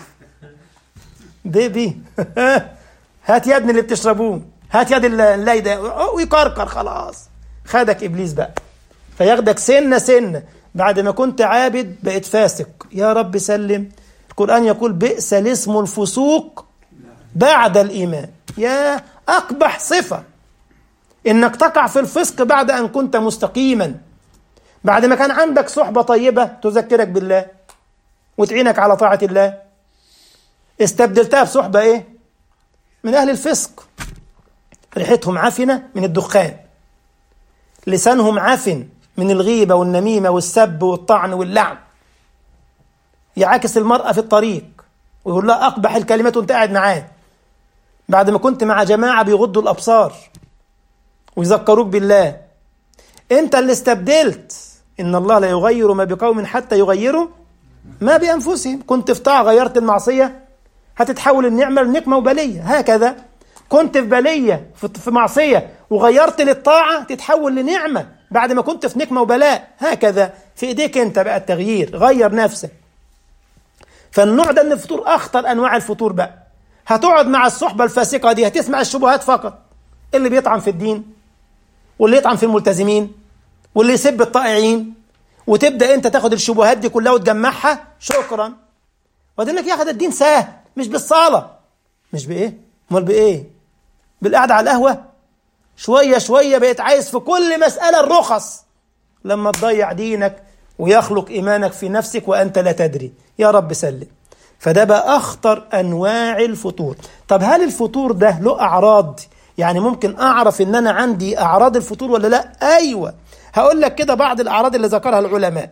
بيبي هات يا ابني اللي بتشربوه هات يد اللاي ده ويكركر خلاص خدك ابليس بقى فياخدك سنه سنه بعد ما كنت عابد بقيت فاسق يا رب سلم القران يقول بئس الاسم الفسوق بعد الايمان يا اقبح صفه انك تقع في الفسق بعد ان كنت مستقيما بعد ما كان عندك صحبه طيبه تذكرك بالله وتعينك على طاعه الله استبدلتها بصحبه ايه من اهل الفسق ريحتهم عفنه من الدخان لسانهم عفن من الغيبه والنميمه والسب والطعن واللعن يعاكس المراه في الطريق ويقول لها اقبح الكلمات وانت قاعد معاه بعد ما كنت مع جماعه بيغضوا الابصار ويذكروك بالله انت اللي استبدلت ان الله لا يغير ما بقوم حتى يغيروا ما بانفسهم كنت في طاعه غيرت المعصيه هتتحول النعمه لنقمه وبليه هكذا كنت في بليه في معصيه وغيرت للطاعه تتحول لنعمه بعد ما كنت في نقمه وبلاء هكذا في ايديك انت بقى التغيير غير نفسك فالنوع ده من الفطور اخطر انواع الفطور بقى هتقعد مع الصحبه الفاسقه دي هتسمع الشبهات فقط اللي بيطعن في الدين واللي يطعن في الملتزمين واللي يسب الطائعين وتبدا انت تاخد الشبهات دي كلها وتجمعها شكرا وبعدين لك يا اخي الدين سهل مش بالصلاه مش بايه امال بايه بالقعده على القهوه شويه شويه بقيت عايز في كل مساله الرخص لما تضيع دينك ويخلق ايمانك في نفسك وانت لا تدري يا رب سلم فده بقى اخطر انواع الفطور طب هل الفطور ده له اعراض يعني ممكن اعرف ان انا عندي اعراض الفطور ولا لا ايوه هقول لك كده بعض الاعراض اللي ذكرها العلماء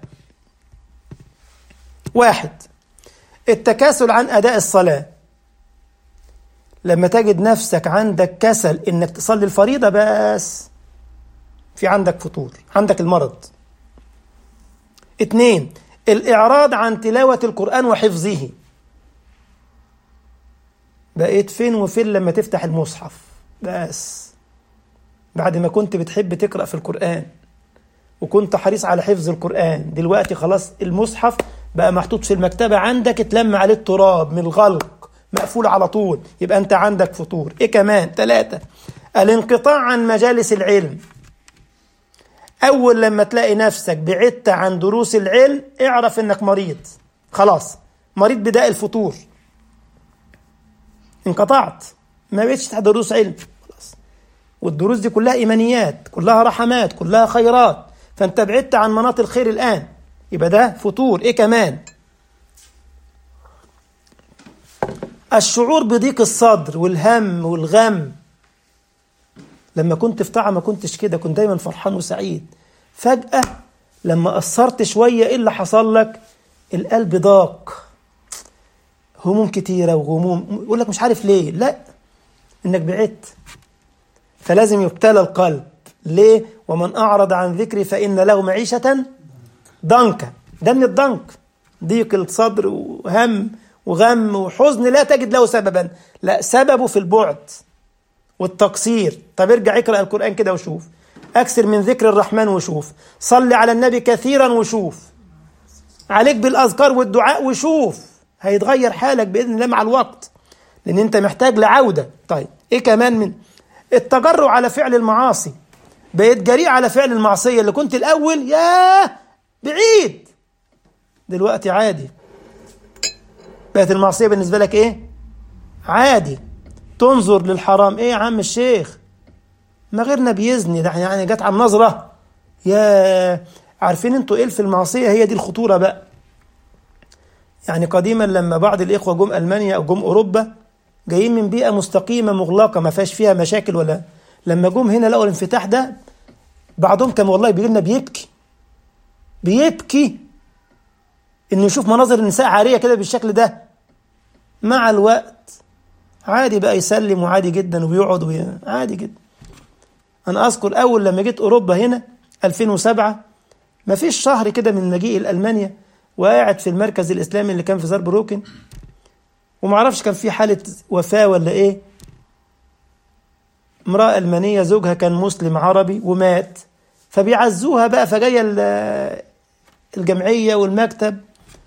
واحد التكاسل عن اداء الصلاه لما تجد نفسك عندك كسل انك تصلي الفريضه بس في عندك فطور عندك المرض اتنين الاعراض عن تلاوه القران وحفظه بقيت فين وفين لما تفتح المصحف بس بعد ما كنت بتحب تقرأ في القرآن وكنت حريص على حفظ القرآن دلوقتي خلاص المصحف بقى محطوط في المكتبة عندك اتلم عليه التراب من الغلق مقفول على طول يبقى انت عندك فطور ايه كمان ثلاثة الانقطاع عن مجالس العلم اول لما تلاقي نفسك بعدت عن دروس العلم اعرف انك مريض خلاص مريض بداء الفطور انقطعت ما بقتش تحضر دروس علم خلاص والدروس دي كلها ايمانيات كلها رحمات كلها خيرات فانت بعدت عن مناط الخير الان يبقى ده فطور ايه كمان الشعور بضيق الصدر والهم والغم لما كنت في طاعه ما كنتش كده كنت دايما فرحان وسعيد فجاه لما قصرت شويه ايه اللي حصل لك القلب ضاق هموم كتيره وغموم يقول لك مش عارف ليه لا انك بعدت فلازم يبتلى القلب ليه ومن اعرض عن ذكري فان له معيشه ضنكا ده من الضنك ضيق الصدر وهم وغم وحزن لا تجد له سببا لا سببه في البعد والتقصير طب ارجع اقرا القران كده وشوف اكثر من ذكر الرحمن وشوف صلي على النبي كثيرا وشوف عليك بالاذكار والدعاء وشوف هيتغير حالك باذن الله مع الوقت لان انت محتاج لعوده طيب ايه كمان من التجرع على فعل المعاصي بقيت جريء على فعل المعصيه اللي كنت الاول ياه بعيد دلوقتي عادي بقت المعصيه بالنسبه لك ايه عادي تنظر للحرام ايه يا عم الشيخ ما غيرنا بيزني ده يعني جت على النظره يا عارفين انتوا ايه في المعصيه هي دي الخطوره بقى يعني قديما لما بعض الإخوة جم ألمانيا أو جم أوروبا جايين من بيئة مستقيمة مغلقة ما فيهاش فيها مشاكل ولا لما جم هنا لقوا الانفتاح ده بعضهم كان والله بيجي لنا بيبكي بيبكي انه يشوف مناظر النساء عاريه كده بالشكل ده مع الوقت عادي بقى يسلم وعادي جدا ويقعد وي... عادي جدا انا اذكر اول لما جيت اوروبا هنا 2007 ما فيش شهر كده من مجيئي لالمانيا وقاعد في المركز الاسلامي اللي كان في زاربروكن وما اعرفش كان في حاله وفاه ولا ايه امراه المانيه زوجها كان مسلم عربي ومات فبيعزوها بقى فجايه الجمعيه والمكتب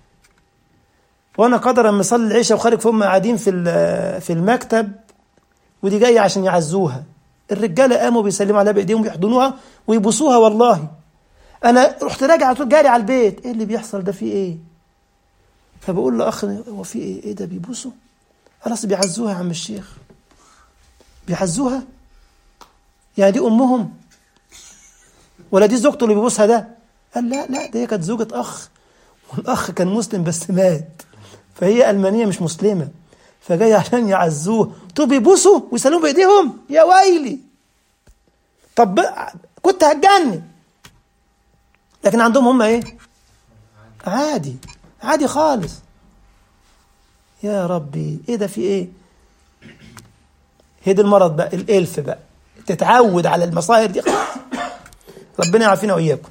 وانا قدرا مصلي العشاء وخارج فهم قاعدين في في المكتب ودي جايه عشان يعزوها الرجاله قاموا بيسلموا عليها بايديهم ويحضنوها ويبوسوها والله انا رحت راجع على طول جاري على البيت ايه اللي بيحصل ده في ايه فبقول لاخ هو في ايه ايه ده بيبوسوا خلاص بيعزوها يا عم الشيخ بيعزوها يعني دي امهم ولا دي زوجته اللي بيبوسها ده قال لا لا دي كانت زوجة اخ والاخ كان مسلم بس مات فهي المانيه مش مسلمه فجاي عشان يعزوه تو بيبوسوا ويسلموا بايديهم يا ويلي طب كنت هتجنن لكن عندهم هم ايه عادي عادي خالص يا ربي ايه ده في ايه هي دي المرض بقى الالف بقى تتعود على المصاهر دي خلاص ربنا يعافينا واياكم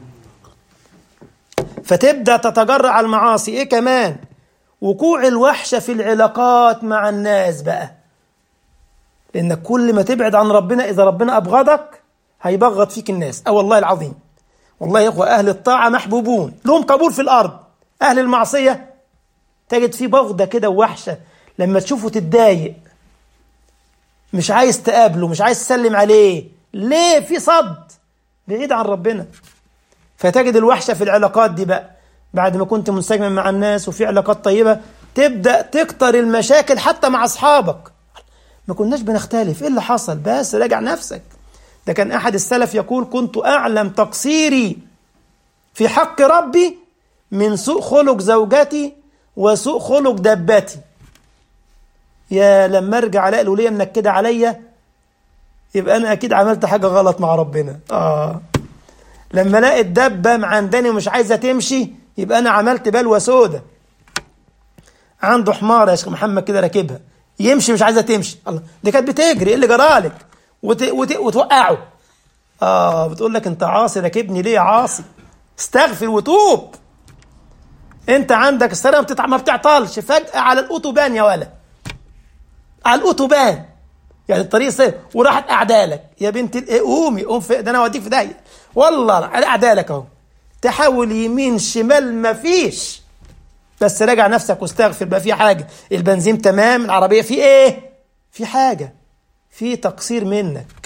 فتبدا تتجرع على المعاصي ايه كمان وقوع الوحشه في العلاقات مع الناس بقى لانك كل ما تبعد عن ربنا اذا ربنا ابغضك هيبغض فيك الناس اه والله العظيم والله يا اخوه اهل الطاعه محبوبون لهم قبول في الارض اهل المعصيه تجد فيه بغضه كده ووحشه لما تشوفه تتضايق مش عايز تقابله مش عايز تسلم عليه ليه في صد بعيد عن ربنا فتجد الوحشة في العلاقات دي بقى بعد ما كنت منسجما مع الناس وفي علاقات طيبة تبدأ تكتر المشاكل حتى مع أصحابك ما كناش بنختلف إيه اللي حصل بس راجع نفسك ده كان أحد السلف يقول كنت أعلم تقصيري في حق ربي من سوء خلق زوجتي وسوء خلق دبتي يا لما ارجع الاقي الوليه منكده عليا يبقى انا اكيد عملت حاجه غلط مع ربنا اه لما الاقي الدبه معنداني ومش عايزه تمشي يبقى انا عملت بلوه سودة عنده حمار يا شيخ محمد كده راكبها يمشي مش عايزه تمشي الله دي كانت بتجري ايه اللي جرالك وت... وت... وتوقعه اه بتقول لك انت عاصي راكبني ليه يا عاصي استغفر وتوب انت عندك السياره ما بتتع... ما بتعطلش فجاه على الاوتوبان يا ولد على الاوتوبان يعني الطريق سير وراحت اعدالك يا بنت الايه قومي قوم في ده انا اوديك في داهيه والله على اعدالك اهو تحاول يمين شمال ما فيش بس راجع نفسك واستغفر بقى في حاجه البنزين تمام العربيه في ايه في حاجه في تقصير منك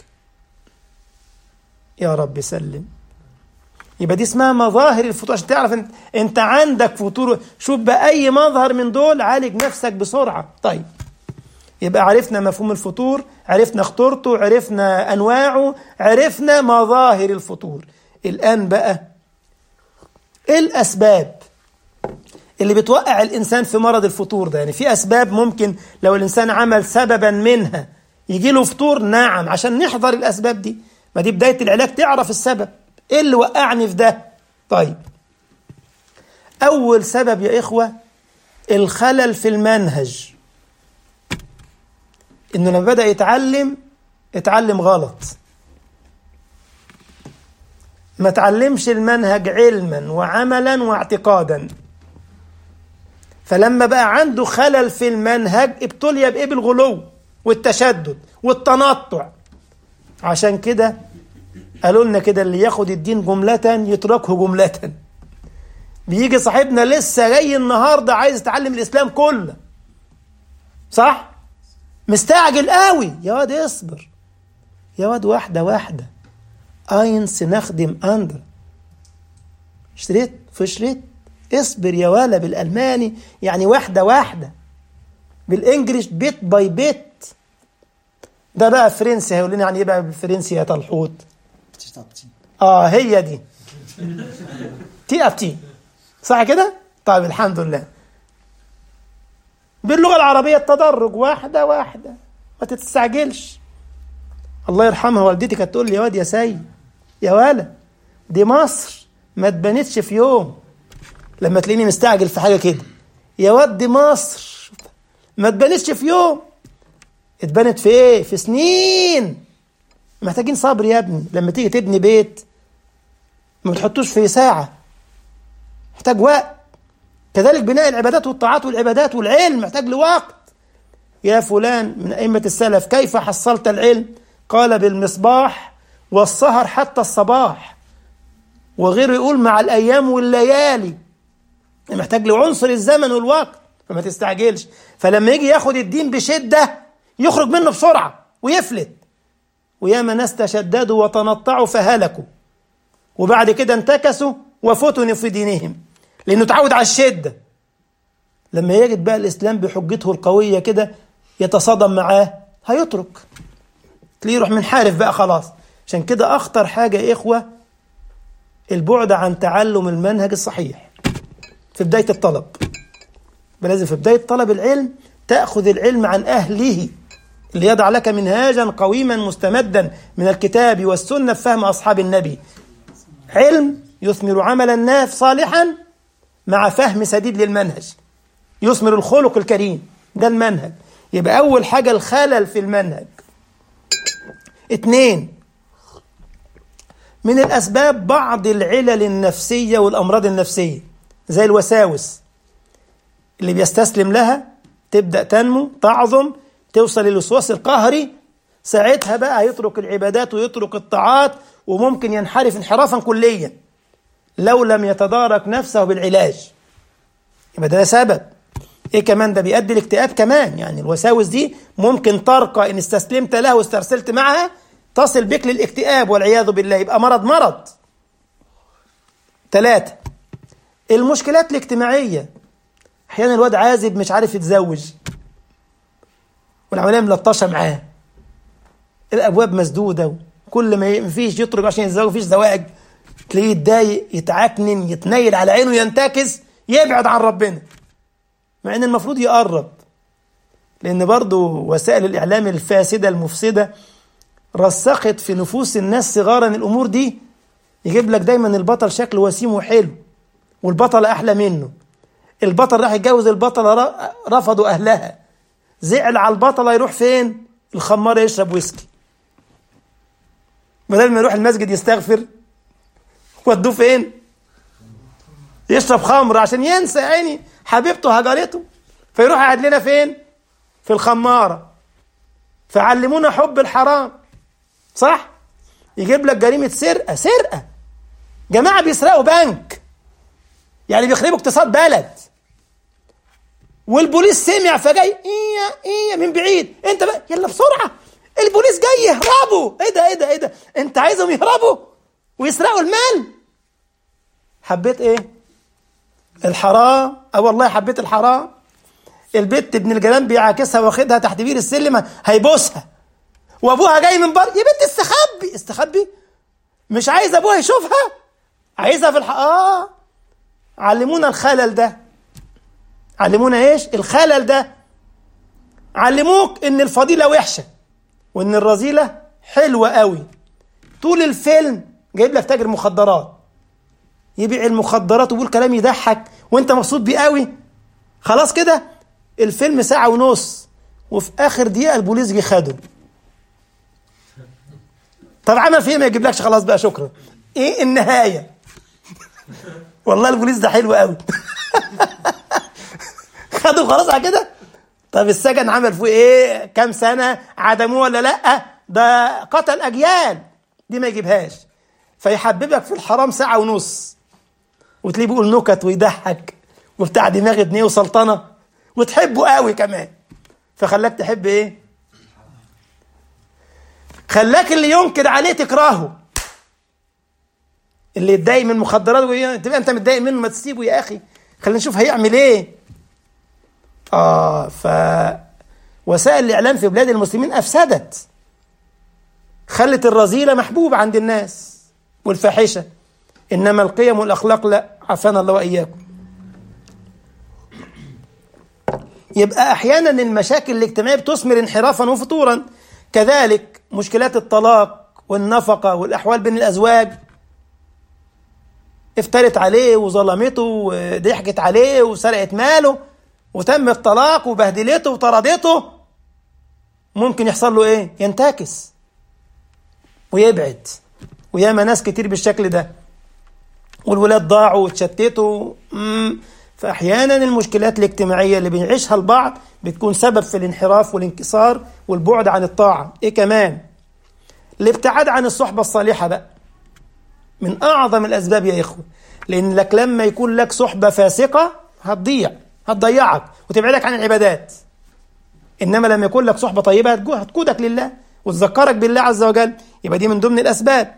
يا رب سلم يبقى دي اسمها مظاهر الفتور عشان تعرف انت, انت عندك فتور شوف بأي مظهر من دول عالج نفسك بسرعة طيب يبقى عرفنا مفهوم الفطور عرفنا خطورته عرفنا أنواعه عرفنا مظاهر الفطور الآن بقى إيه الأسباب اللي بتوقع الإنسان في مرض الفطور ده يعني في أسباب ممكن لو الإنسان عمل سببا منها يجي له فطور نعم عشان نحضر الأسباب دي ما دي بداية العلاج تعرف السبب إيه اللي وقعني في ده طيب أول سبب يا إخوة الخلل في المنهج انه لما بدا يتعلم اتعلم غلط ما تعلمش المنهج علما وعملا واعتقادا فلما بقى عنده خلل في المنهج ابتلي بايه بالغلو والتشدد والتنطع عشان كده قالوا لنا كده اللي ياخد الدين جملة يتركه جملة بيجي صاحبنا لسه جاي النهارده عايز يتعلم الاسلام كله صح؟ مستعجل قوي يا واد اصبر يا واد واحدة واحدة اينس نخدم اندر شريت في شريت اصبر يا ولا بالالماني يعني واحدة واحدة بالانجليش بيت باي بيت ده بقى فرنسي هيقول لنا يعني ايه بقى بالفرنسي يا طلحوت اه هي دي تي اف تي صح كده طيب الحمد لله باللغة العربية التدرج واحدة واحدة ما تستعجلش الله يرحمها والدتي كانت تقول لي يا واد يا سيد يا ولا دي مصر ما اتبنتش في يوم لما تلاقيني مستعجل في حاجة كده يا واد دي مصر ما اتبنتش في يوم اتبنت في ايه في سنين محتاجين صبر يا ابني لما تيجي تبني بيت ما بتحطوش في ساعة محتاج وقت كذلك بناء العبادات والطاعات والعبادات والعلم محتاج لوقت يا فلان من أئمة السلف كيف حصلت العلم قال بالمصباح والسهر حتى الصباح وغيره يقول مع الأيام والليالي محتاج لعنصر الزمن والوقت فما تستعجلش فلما يجي ياخد الدين بشدة يخرج منه بسرعة ويفلت وياما ناس تشددوا وتنطعوا فهلكوا وبعد كده انتكسوا وفتنوا في دينهم لأنه تعود على الشدة لما يجد بقى الإسلام بحجته القوية كده يتصادم معاه هيترك تلاقيه يروح منحارف بقى خلاص عشان كده أخطر حاجة يا إخوة البعد عن تعلم المنهج الصحيح في بداية الطلب لازم في بداية طلب العلم تأخذ العلم عن أهله اللي يضع لك منهاجا قويما مستمدا من الكتاب والسنة في فهم أصحاب النبي علم يثمر عمل الناس صالحا مع فهم سديد للمنهج يثمر الخلق الكريم ده المنهج يبقى أول حاجة الخلل في المنهج اتنين من الأسباب بعض العلل النفسية والأمراض النفسية زي الوساوس اللي بيستسلم لها تبدأ تنمو تعظم توصل للوسواس القهري ساعتها بقى هيترك العبادات ويترك الطاعات وممكن ينحرف انحرافا كليا لو لم يتدارك نفسه بالعلاج يبقى ده سبب ايه كمان ده بيؤدي الاكتئاب كمان يعني الوساوس دي ممكن ترقى ان استسلمت لها واسترسلت معها تصل بك للاكتئاب والعياذ بالله يبقى مرض مرض ثلاثة المشكلات الاجتماعية احيانا الواد عازب مش عارف يتزوج والعمليه ملطشه معاه الابواب مسدوده كل ما مفيش يطرق عشان يتزوج مفيش زواج تلاقيه يتضايق يتعكنن يتنيل على عينه ينتكس يبعد عن ربنا مع ان المفروض يقرب لان برضه وسائل الاعلام الفاسده المفسده رسخت في نفوس الناس صغارا الامور دي يجيب لك دايما البطل شكله وسيم وحلو والبطله احلى منه البطل راح يتجوز البطله رفضوا اهلها زعل على البطله يروح فين الخمار يشرب ويسكي بدل ما يروح المسجد يستغفر ودوه فين يشرب خمر عشان ينسى عيني حبيبته هجرته فيروح قاعد لنا فين في الخمارة فعلمونا حب الحرام صح يجيب لك جريمة سرقة سرقة جماعة بيسرقوا بنك يعني بيخربوا اقتصاد بلد والبوليس سمع فجاي ايه ايه من بعيد انت بقى يلا بسرعه البوليس جاي يهربوا ايه ده ايه ده ايه ده انت عايزهم يهربوا ويسرقوا المال حبيت ايه الحرام اه والله حبيت الحرام البت ابن الجيران بيعاكسها واخدها تحت بير السلم هيبوسها وابوها جاي من بره يا بنت استخبي استخبي مش عايز ابوها يشوفها عايزها في الح اه علمونا الخلل ده علمونا ايش الخلل ده علموك ان الفضيله وحشه وان الرذيله حلوه قوي طول الفيلم جايب لك تاجر مخدرات يبيع المخدرات ويقول كلام يضحك وانت مبسوط بيه قوي خلاص كده الفيلم ساعه ونص وفي اخر دقيقه البوليس جه خده طب عمل فيه ما يجيبلكش خلاص بقى شكرا ايه النهايه والله البوليس ده حلو قوي خدوا خلاص على كده طب السجن عمل فيه ايه كام سنه عدموه ولا لا ده قتل اجيال دي ما يجيبهاش فيحببك في الحرام ساعه ونص وتلاقيه بيقول نكت ويضحك وبتاع دماغ ابنيه وسلطنه وتحبه قوي كمان فخلاك تحب ايه خلاك اللي ينكر عليه تكرهه اللي يتضايق من المخدرات تبقى انت متضايق منه ما تسيبه يا اخي خلينا نشوف هيعمل ايه اه ف وسائل الاعلام في بلاد المسلمين افسدت خلت الرذيله محبوبه عند الناس والفاحشه انما القيم والاخلاق لا عافانا الله واياكم يبقى أحيانا المشاكل الاجتماعية بتثمر انحرافا وفتورا كذلك مشكلات الطلاق والنفقة والأحوال بين الأزواج افترت عليه وظلمته وضحكت عليه وسرقت ماله وتم الطلاق وبهدلته وطردته ممكن يحصل له ايه ينتكس ويبعد وياما ناس كتير بالشكل ده والولاد ضاعوا واتشتتوا فاحيانا المشكلات الاجتماعيه اللي بنعيشها البعض بتكون سبب في الانحراف والانكسار والبعد عن الطاعه ايه كمان الابتعاد عن الصحبه الصالحه بقى من اعظم الاسباب يا اخوه لان لك لما يكون لك صحبه فاسقه هتضيع هتضيعك وتبعدك عن العبادات انما لما يكون لك صحبه طيبه هتقودك لله وتذكرك بالله عز وجل يبقى دي من ضمن الاسباب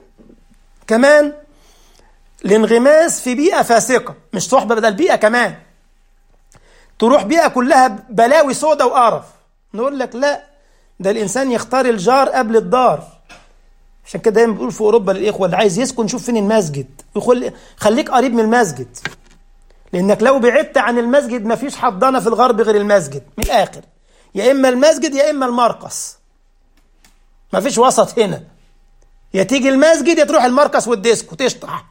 كمان الانغماس في بيئه فاسقه مش صحبه بدل بيئه كمان تروح بيئه كلها بلاوي سودة وقرف نقول لك لا ده الانسان يختار الجار قبل الدار عشان كده دايما بيقول في اوروبا للاخوه اللي عايز يسكن شوف فين المسجد يقول خليك قريب من المسجد لانك لو بعدت عن المسجد مفيش حضانه في الغرب غير المسجد من الاخر يا اما المسجد يا اما المرقص مفيش وسط هنا يا تيجي المسجد يا تروح المرقص والديسكو تشطح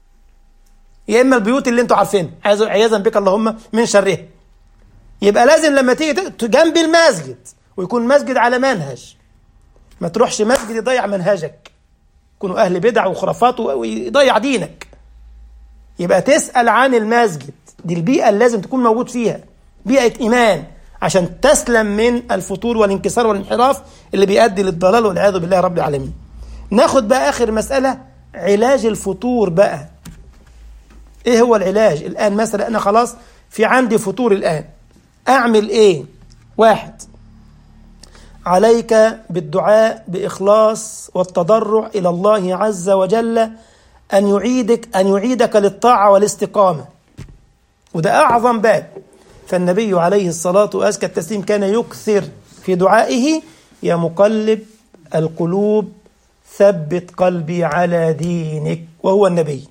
يا اما البيوت اللي انتوا عارفينها عياذا بك اللهم من شرها يبقى لازم لما تيجي جنب المسجد ويكون مسجد على منهج ما تروحش مسجد يضيع منهجك يكونوا اهل بدع وخرافات ويضيع دينك يبقى تسال عن المسجد دي البيئه اللي لازم تكون موجود فيها بيئه ايمان عشان تسلم من الفتور والانكسار والانحراف اللي بيؤدي للضلال والعياذ بالله رب العالمين ناخد بقى اخر مساله علاج الفتور بقى ايه هو العلاج الان مثلا انا خلاص في عندي فتور الان اعمل ايه واحد عليك بالدعاء باخلاص والتضرع الى الله عز وجل ان يعيدك ان يعيدك للطاعه والاستقامه وده اعظم باب فالنبي عليه الصلاه وازكى التسليم كان يكثر في دعائه يا مقلب القلوب ثبت قلبي على دينك وهو النبي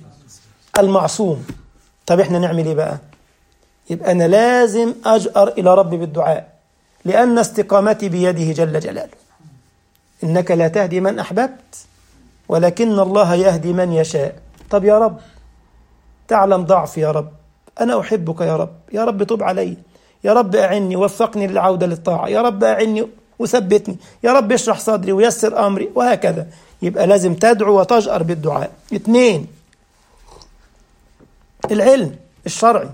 المعصوم طب احنا نعمل ايه بقى يبقى انا لازم اجأر الى ربي بالدعاء لان استقامتي بيده جل جلاله انك لا تهدي من احببت ولكن الله يهدي من يشاء طب يا رب تعلم ضعفي يا رب انا احبك يا رب يا رب تب علي يا رب اعني وفقني للعوده للطاعه يا رب اعني وثبتني يا رب اشرح صدري ويسر امري وهكذا يبقى لازم تدعو وتجأر بالدعاء اثنين العلم الشرعي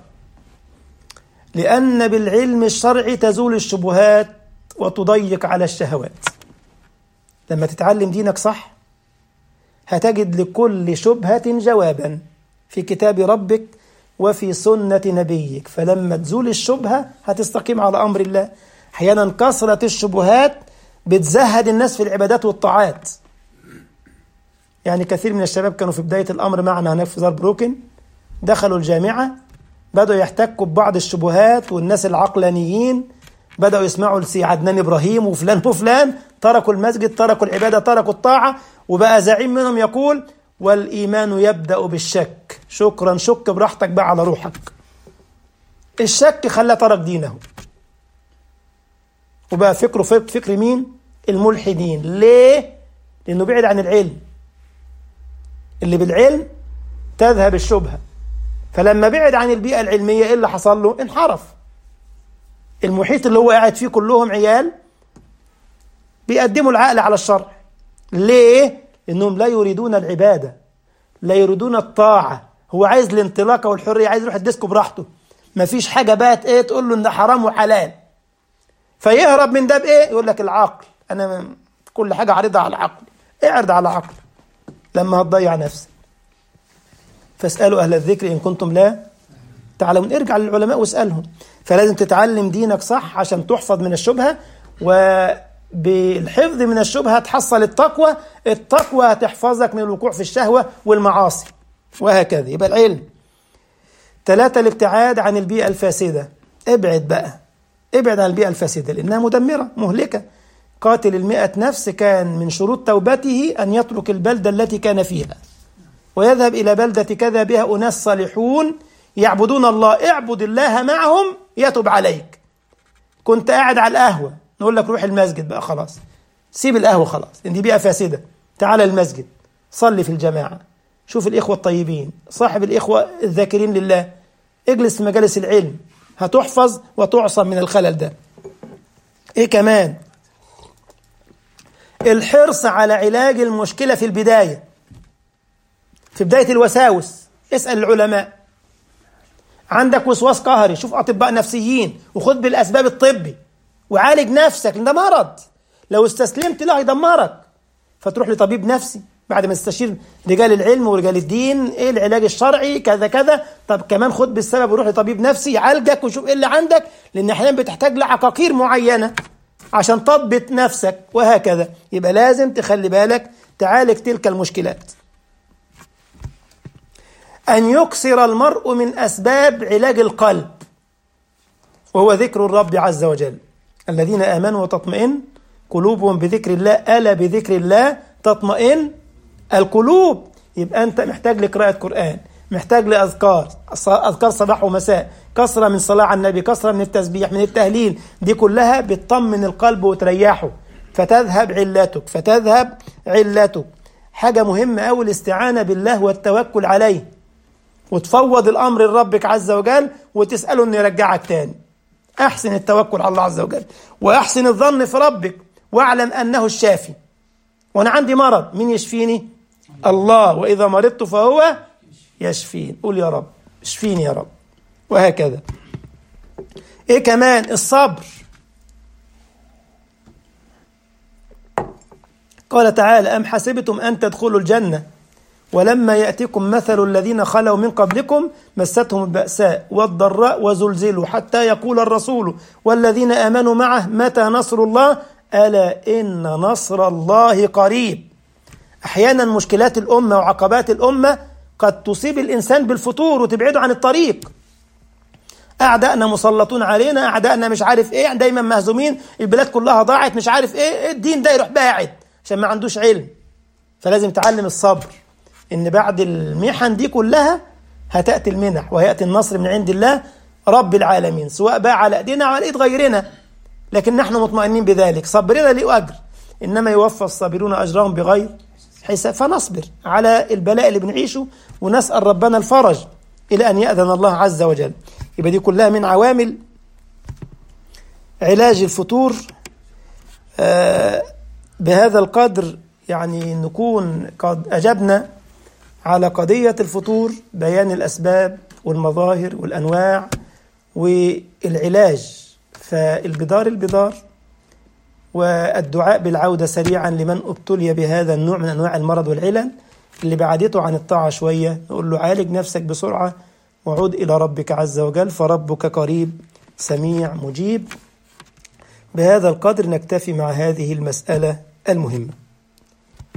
لأن بالعلم الشرعي تزول الشبهات وتضيق على الشهوات لما تتعلم دينك صح هتجد لكل شبهة جوابا في كتاب ربك وفي سنة نبيك فلما تزول الشبهة هتستقيم على أمر الله أحيانا كثرة الشبهات بتزهد الناس في العبادات والطاعات يعني كثير من الشباب كانوا في بداية الأمر معنا هناك في زاربروكن دخلوا الجامعة بدأوا يحتكوا ببعض الشبهات والناس العقلانيين بدأوا يسمعوا لسي عدنان إبراهيم وفلان وفلان تركوا المسجد تركوا العبادة تركوا الطاعة وبقى زعيم منهم يقول والإيمان يبدأ بالشك شكرا شك براحتك بقى على روحك الشك خلى ترك دينه وبقى فكره فكر مين الملحدين ليه لأنه بعد عن العلم اللي بالعلم تذهب الشبهه فلما بعد عن البيئة العلمية ايه اللي حصل له؟ انحرف. المحيط اللي هو قاعد فيه كلهم عيال بيقدموا العقل على الشرع. ليه؟ انهم لا يريدون العبادة. لا يريدون الطاعة. هو عايز الانطلاقة والحرية، عايز يروح الديسكو براحته. مفيش حاجة بقت ايه تقول له ان حرام وحلال. فيهرب من ده بايه؟ يقول لك العقل. انا كل حاجة عارضها على عقلي. اعرض على عقل. لما هتضيع نفسك. فاسألوا أهل الذكر إن كنتم لا تعلمون ارجع للعلماء واسألهم فلازم تتعلم دينك صح عشان تحفظ من الشبهة وبالحفظ من الشبهة تحصل التقوى التقوى هتحفظك من الوقوع في الشهوة والمعاصي وهكذا يبقى العلم ثلاثة الابتعاد عن البيئة الفاسدة ابعد بقى ابعد عن البيئة الفاسدة لأنها مدمرة مهلكة قاتل المئة نفس كان من شروط توبته أن يترك البلدة التي كان فيها ويذهب إلى بلدة كذا بها أناس صالحون يعبدون الله اعبد الله معهم يتب عليك كنت قاعد على القهوة نقول لك روح المسجد بقى خلاص سيب القهوة خلاص لأن دي بيئة فاسدة تعال المسجد صلي في الجماعة شوف الإخوة الطيبين صاحب الإخوة الذاكرين لله اجلس في مجالس العلم هتحفظ وتعصم من الخلل ده ايه كمان الحرص على علاج المشكلة في البداية في بداية الوساوس اسأل العلماء عندك وسواس قهري شوف أطباء نفسيين وخد بالأسباب الطبي وعالج نفسك لأن ده مرض لو استسلمت له هيدمرك فتروح لطبيب نفسي بعد ما تستشير رجال العلم ورجال الدين ايه العلاج الشرعي كذا كذا طب كمان خد بالسبب وروح لطبيب نفسي يعالجك وشوف ايه اللي عندك لان احيانا بتحتاج لعقاقير معينه عشان تضبط نفسك وهكذا يبقى لازم تخلي بالك تعالج تلك المشكلات أن يكسر المرء من أسباب علاج القلب وهو ذكر الرب عز وجل الذين آمنوا وتطمئن قلوبهم بذكر الله ألا بذكر الله تطمئن القلوب يبقى أنت محتاج لقراءة قرآن محتاج لأذكار أذكار صباح ومساء كثرة من صلاة على النبي كثرة من التسبيح من التهليل دي كلها بتطمن القلب وتريحه فتذهب علتك فتذهب علتك حاجة مهمة أوي الاستعانة بالله والتوكل عليه وتفوض الأمر لربك عز وجل وتسأله أنه يرجعك تاني أحسن التوكل على الله عز وجل وأحسن الظن في ربك واعلم أنه الشافي وأنا عندي مرض مين يشفيني الله وإذا مرضت فهو يشفين قول يا رب اشفيني يا رب وهكذا ايه كمان الصبر قال تعالى أم حسبتم أن تدخلوا الجنة ولما يأتكم مثل الذين خلوا من قبلكم مستهم البأساء والضراء وزلزلوا حتى يقول الرسول والذين آمنوا معه متى نصر الله ألا إن نصر الله قريب أحيانا مشكلات الأمة وعقبات الأمة قد تصيب الإنسان بالفتور وتبعده عن الطريق أعدائنا مسلطون علينا أعدائنا مش عارف إيه دايما مهزومين البلاد كلها ضاعت مش عارف إيه الدين ده يروح باعد عشان ما عندوش علم فلازم تعلم الصبر إن بعد المحن دي كلها هتأتي المنح وهيأتي النصر من عند الله رب العالمين سواء بقى على ايدينا او على ايد غيرنا لكن نحن مطمئنين بذلك صبرنا له اجر انما يوفى الصابرون اجرهم بغير حساب فنصبر على البلاء اللي بنعيشه ونسال ربنا الفرج الى ان ياذن الله عز وجل يبقى دي كلها من عوامل علاج الفتور آه بهذا القدر يعني نكون قد اجبنا على قضيه الفتور بيان الاسباب والمظاهر والانواع والعلاج فالبدار البدار والدعاء بالعودة سريعا لمن ابتلي بهذا النوع من أنواع المرض والعلل اللي بعدته عن الطاعة شوية نقول له عالج نفسك بسرعة وعود إلى ربك عز وجل فربك قريب سميع مجيب بهذا القدر نكتفي مع هذه المسألة المهمة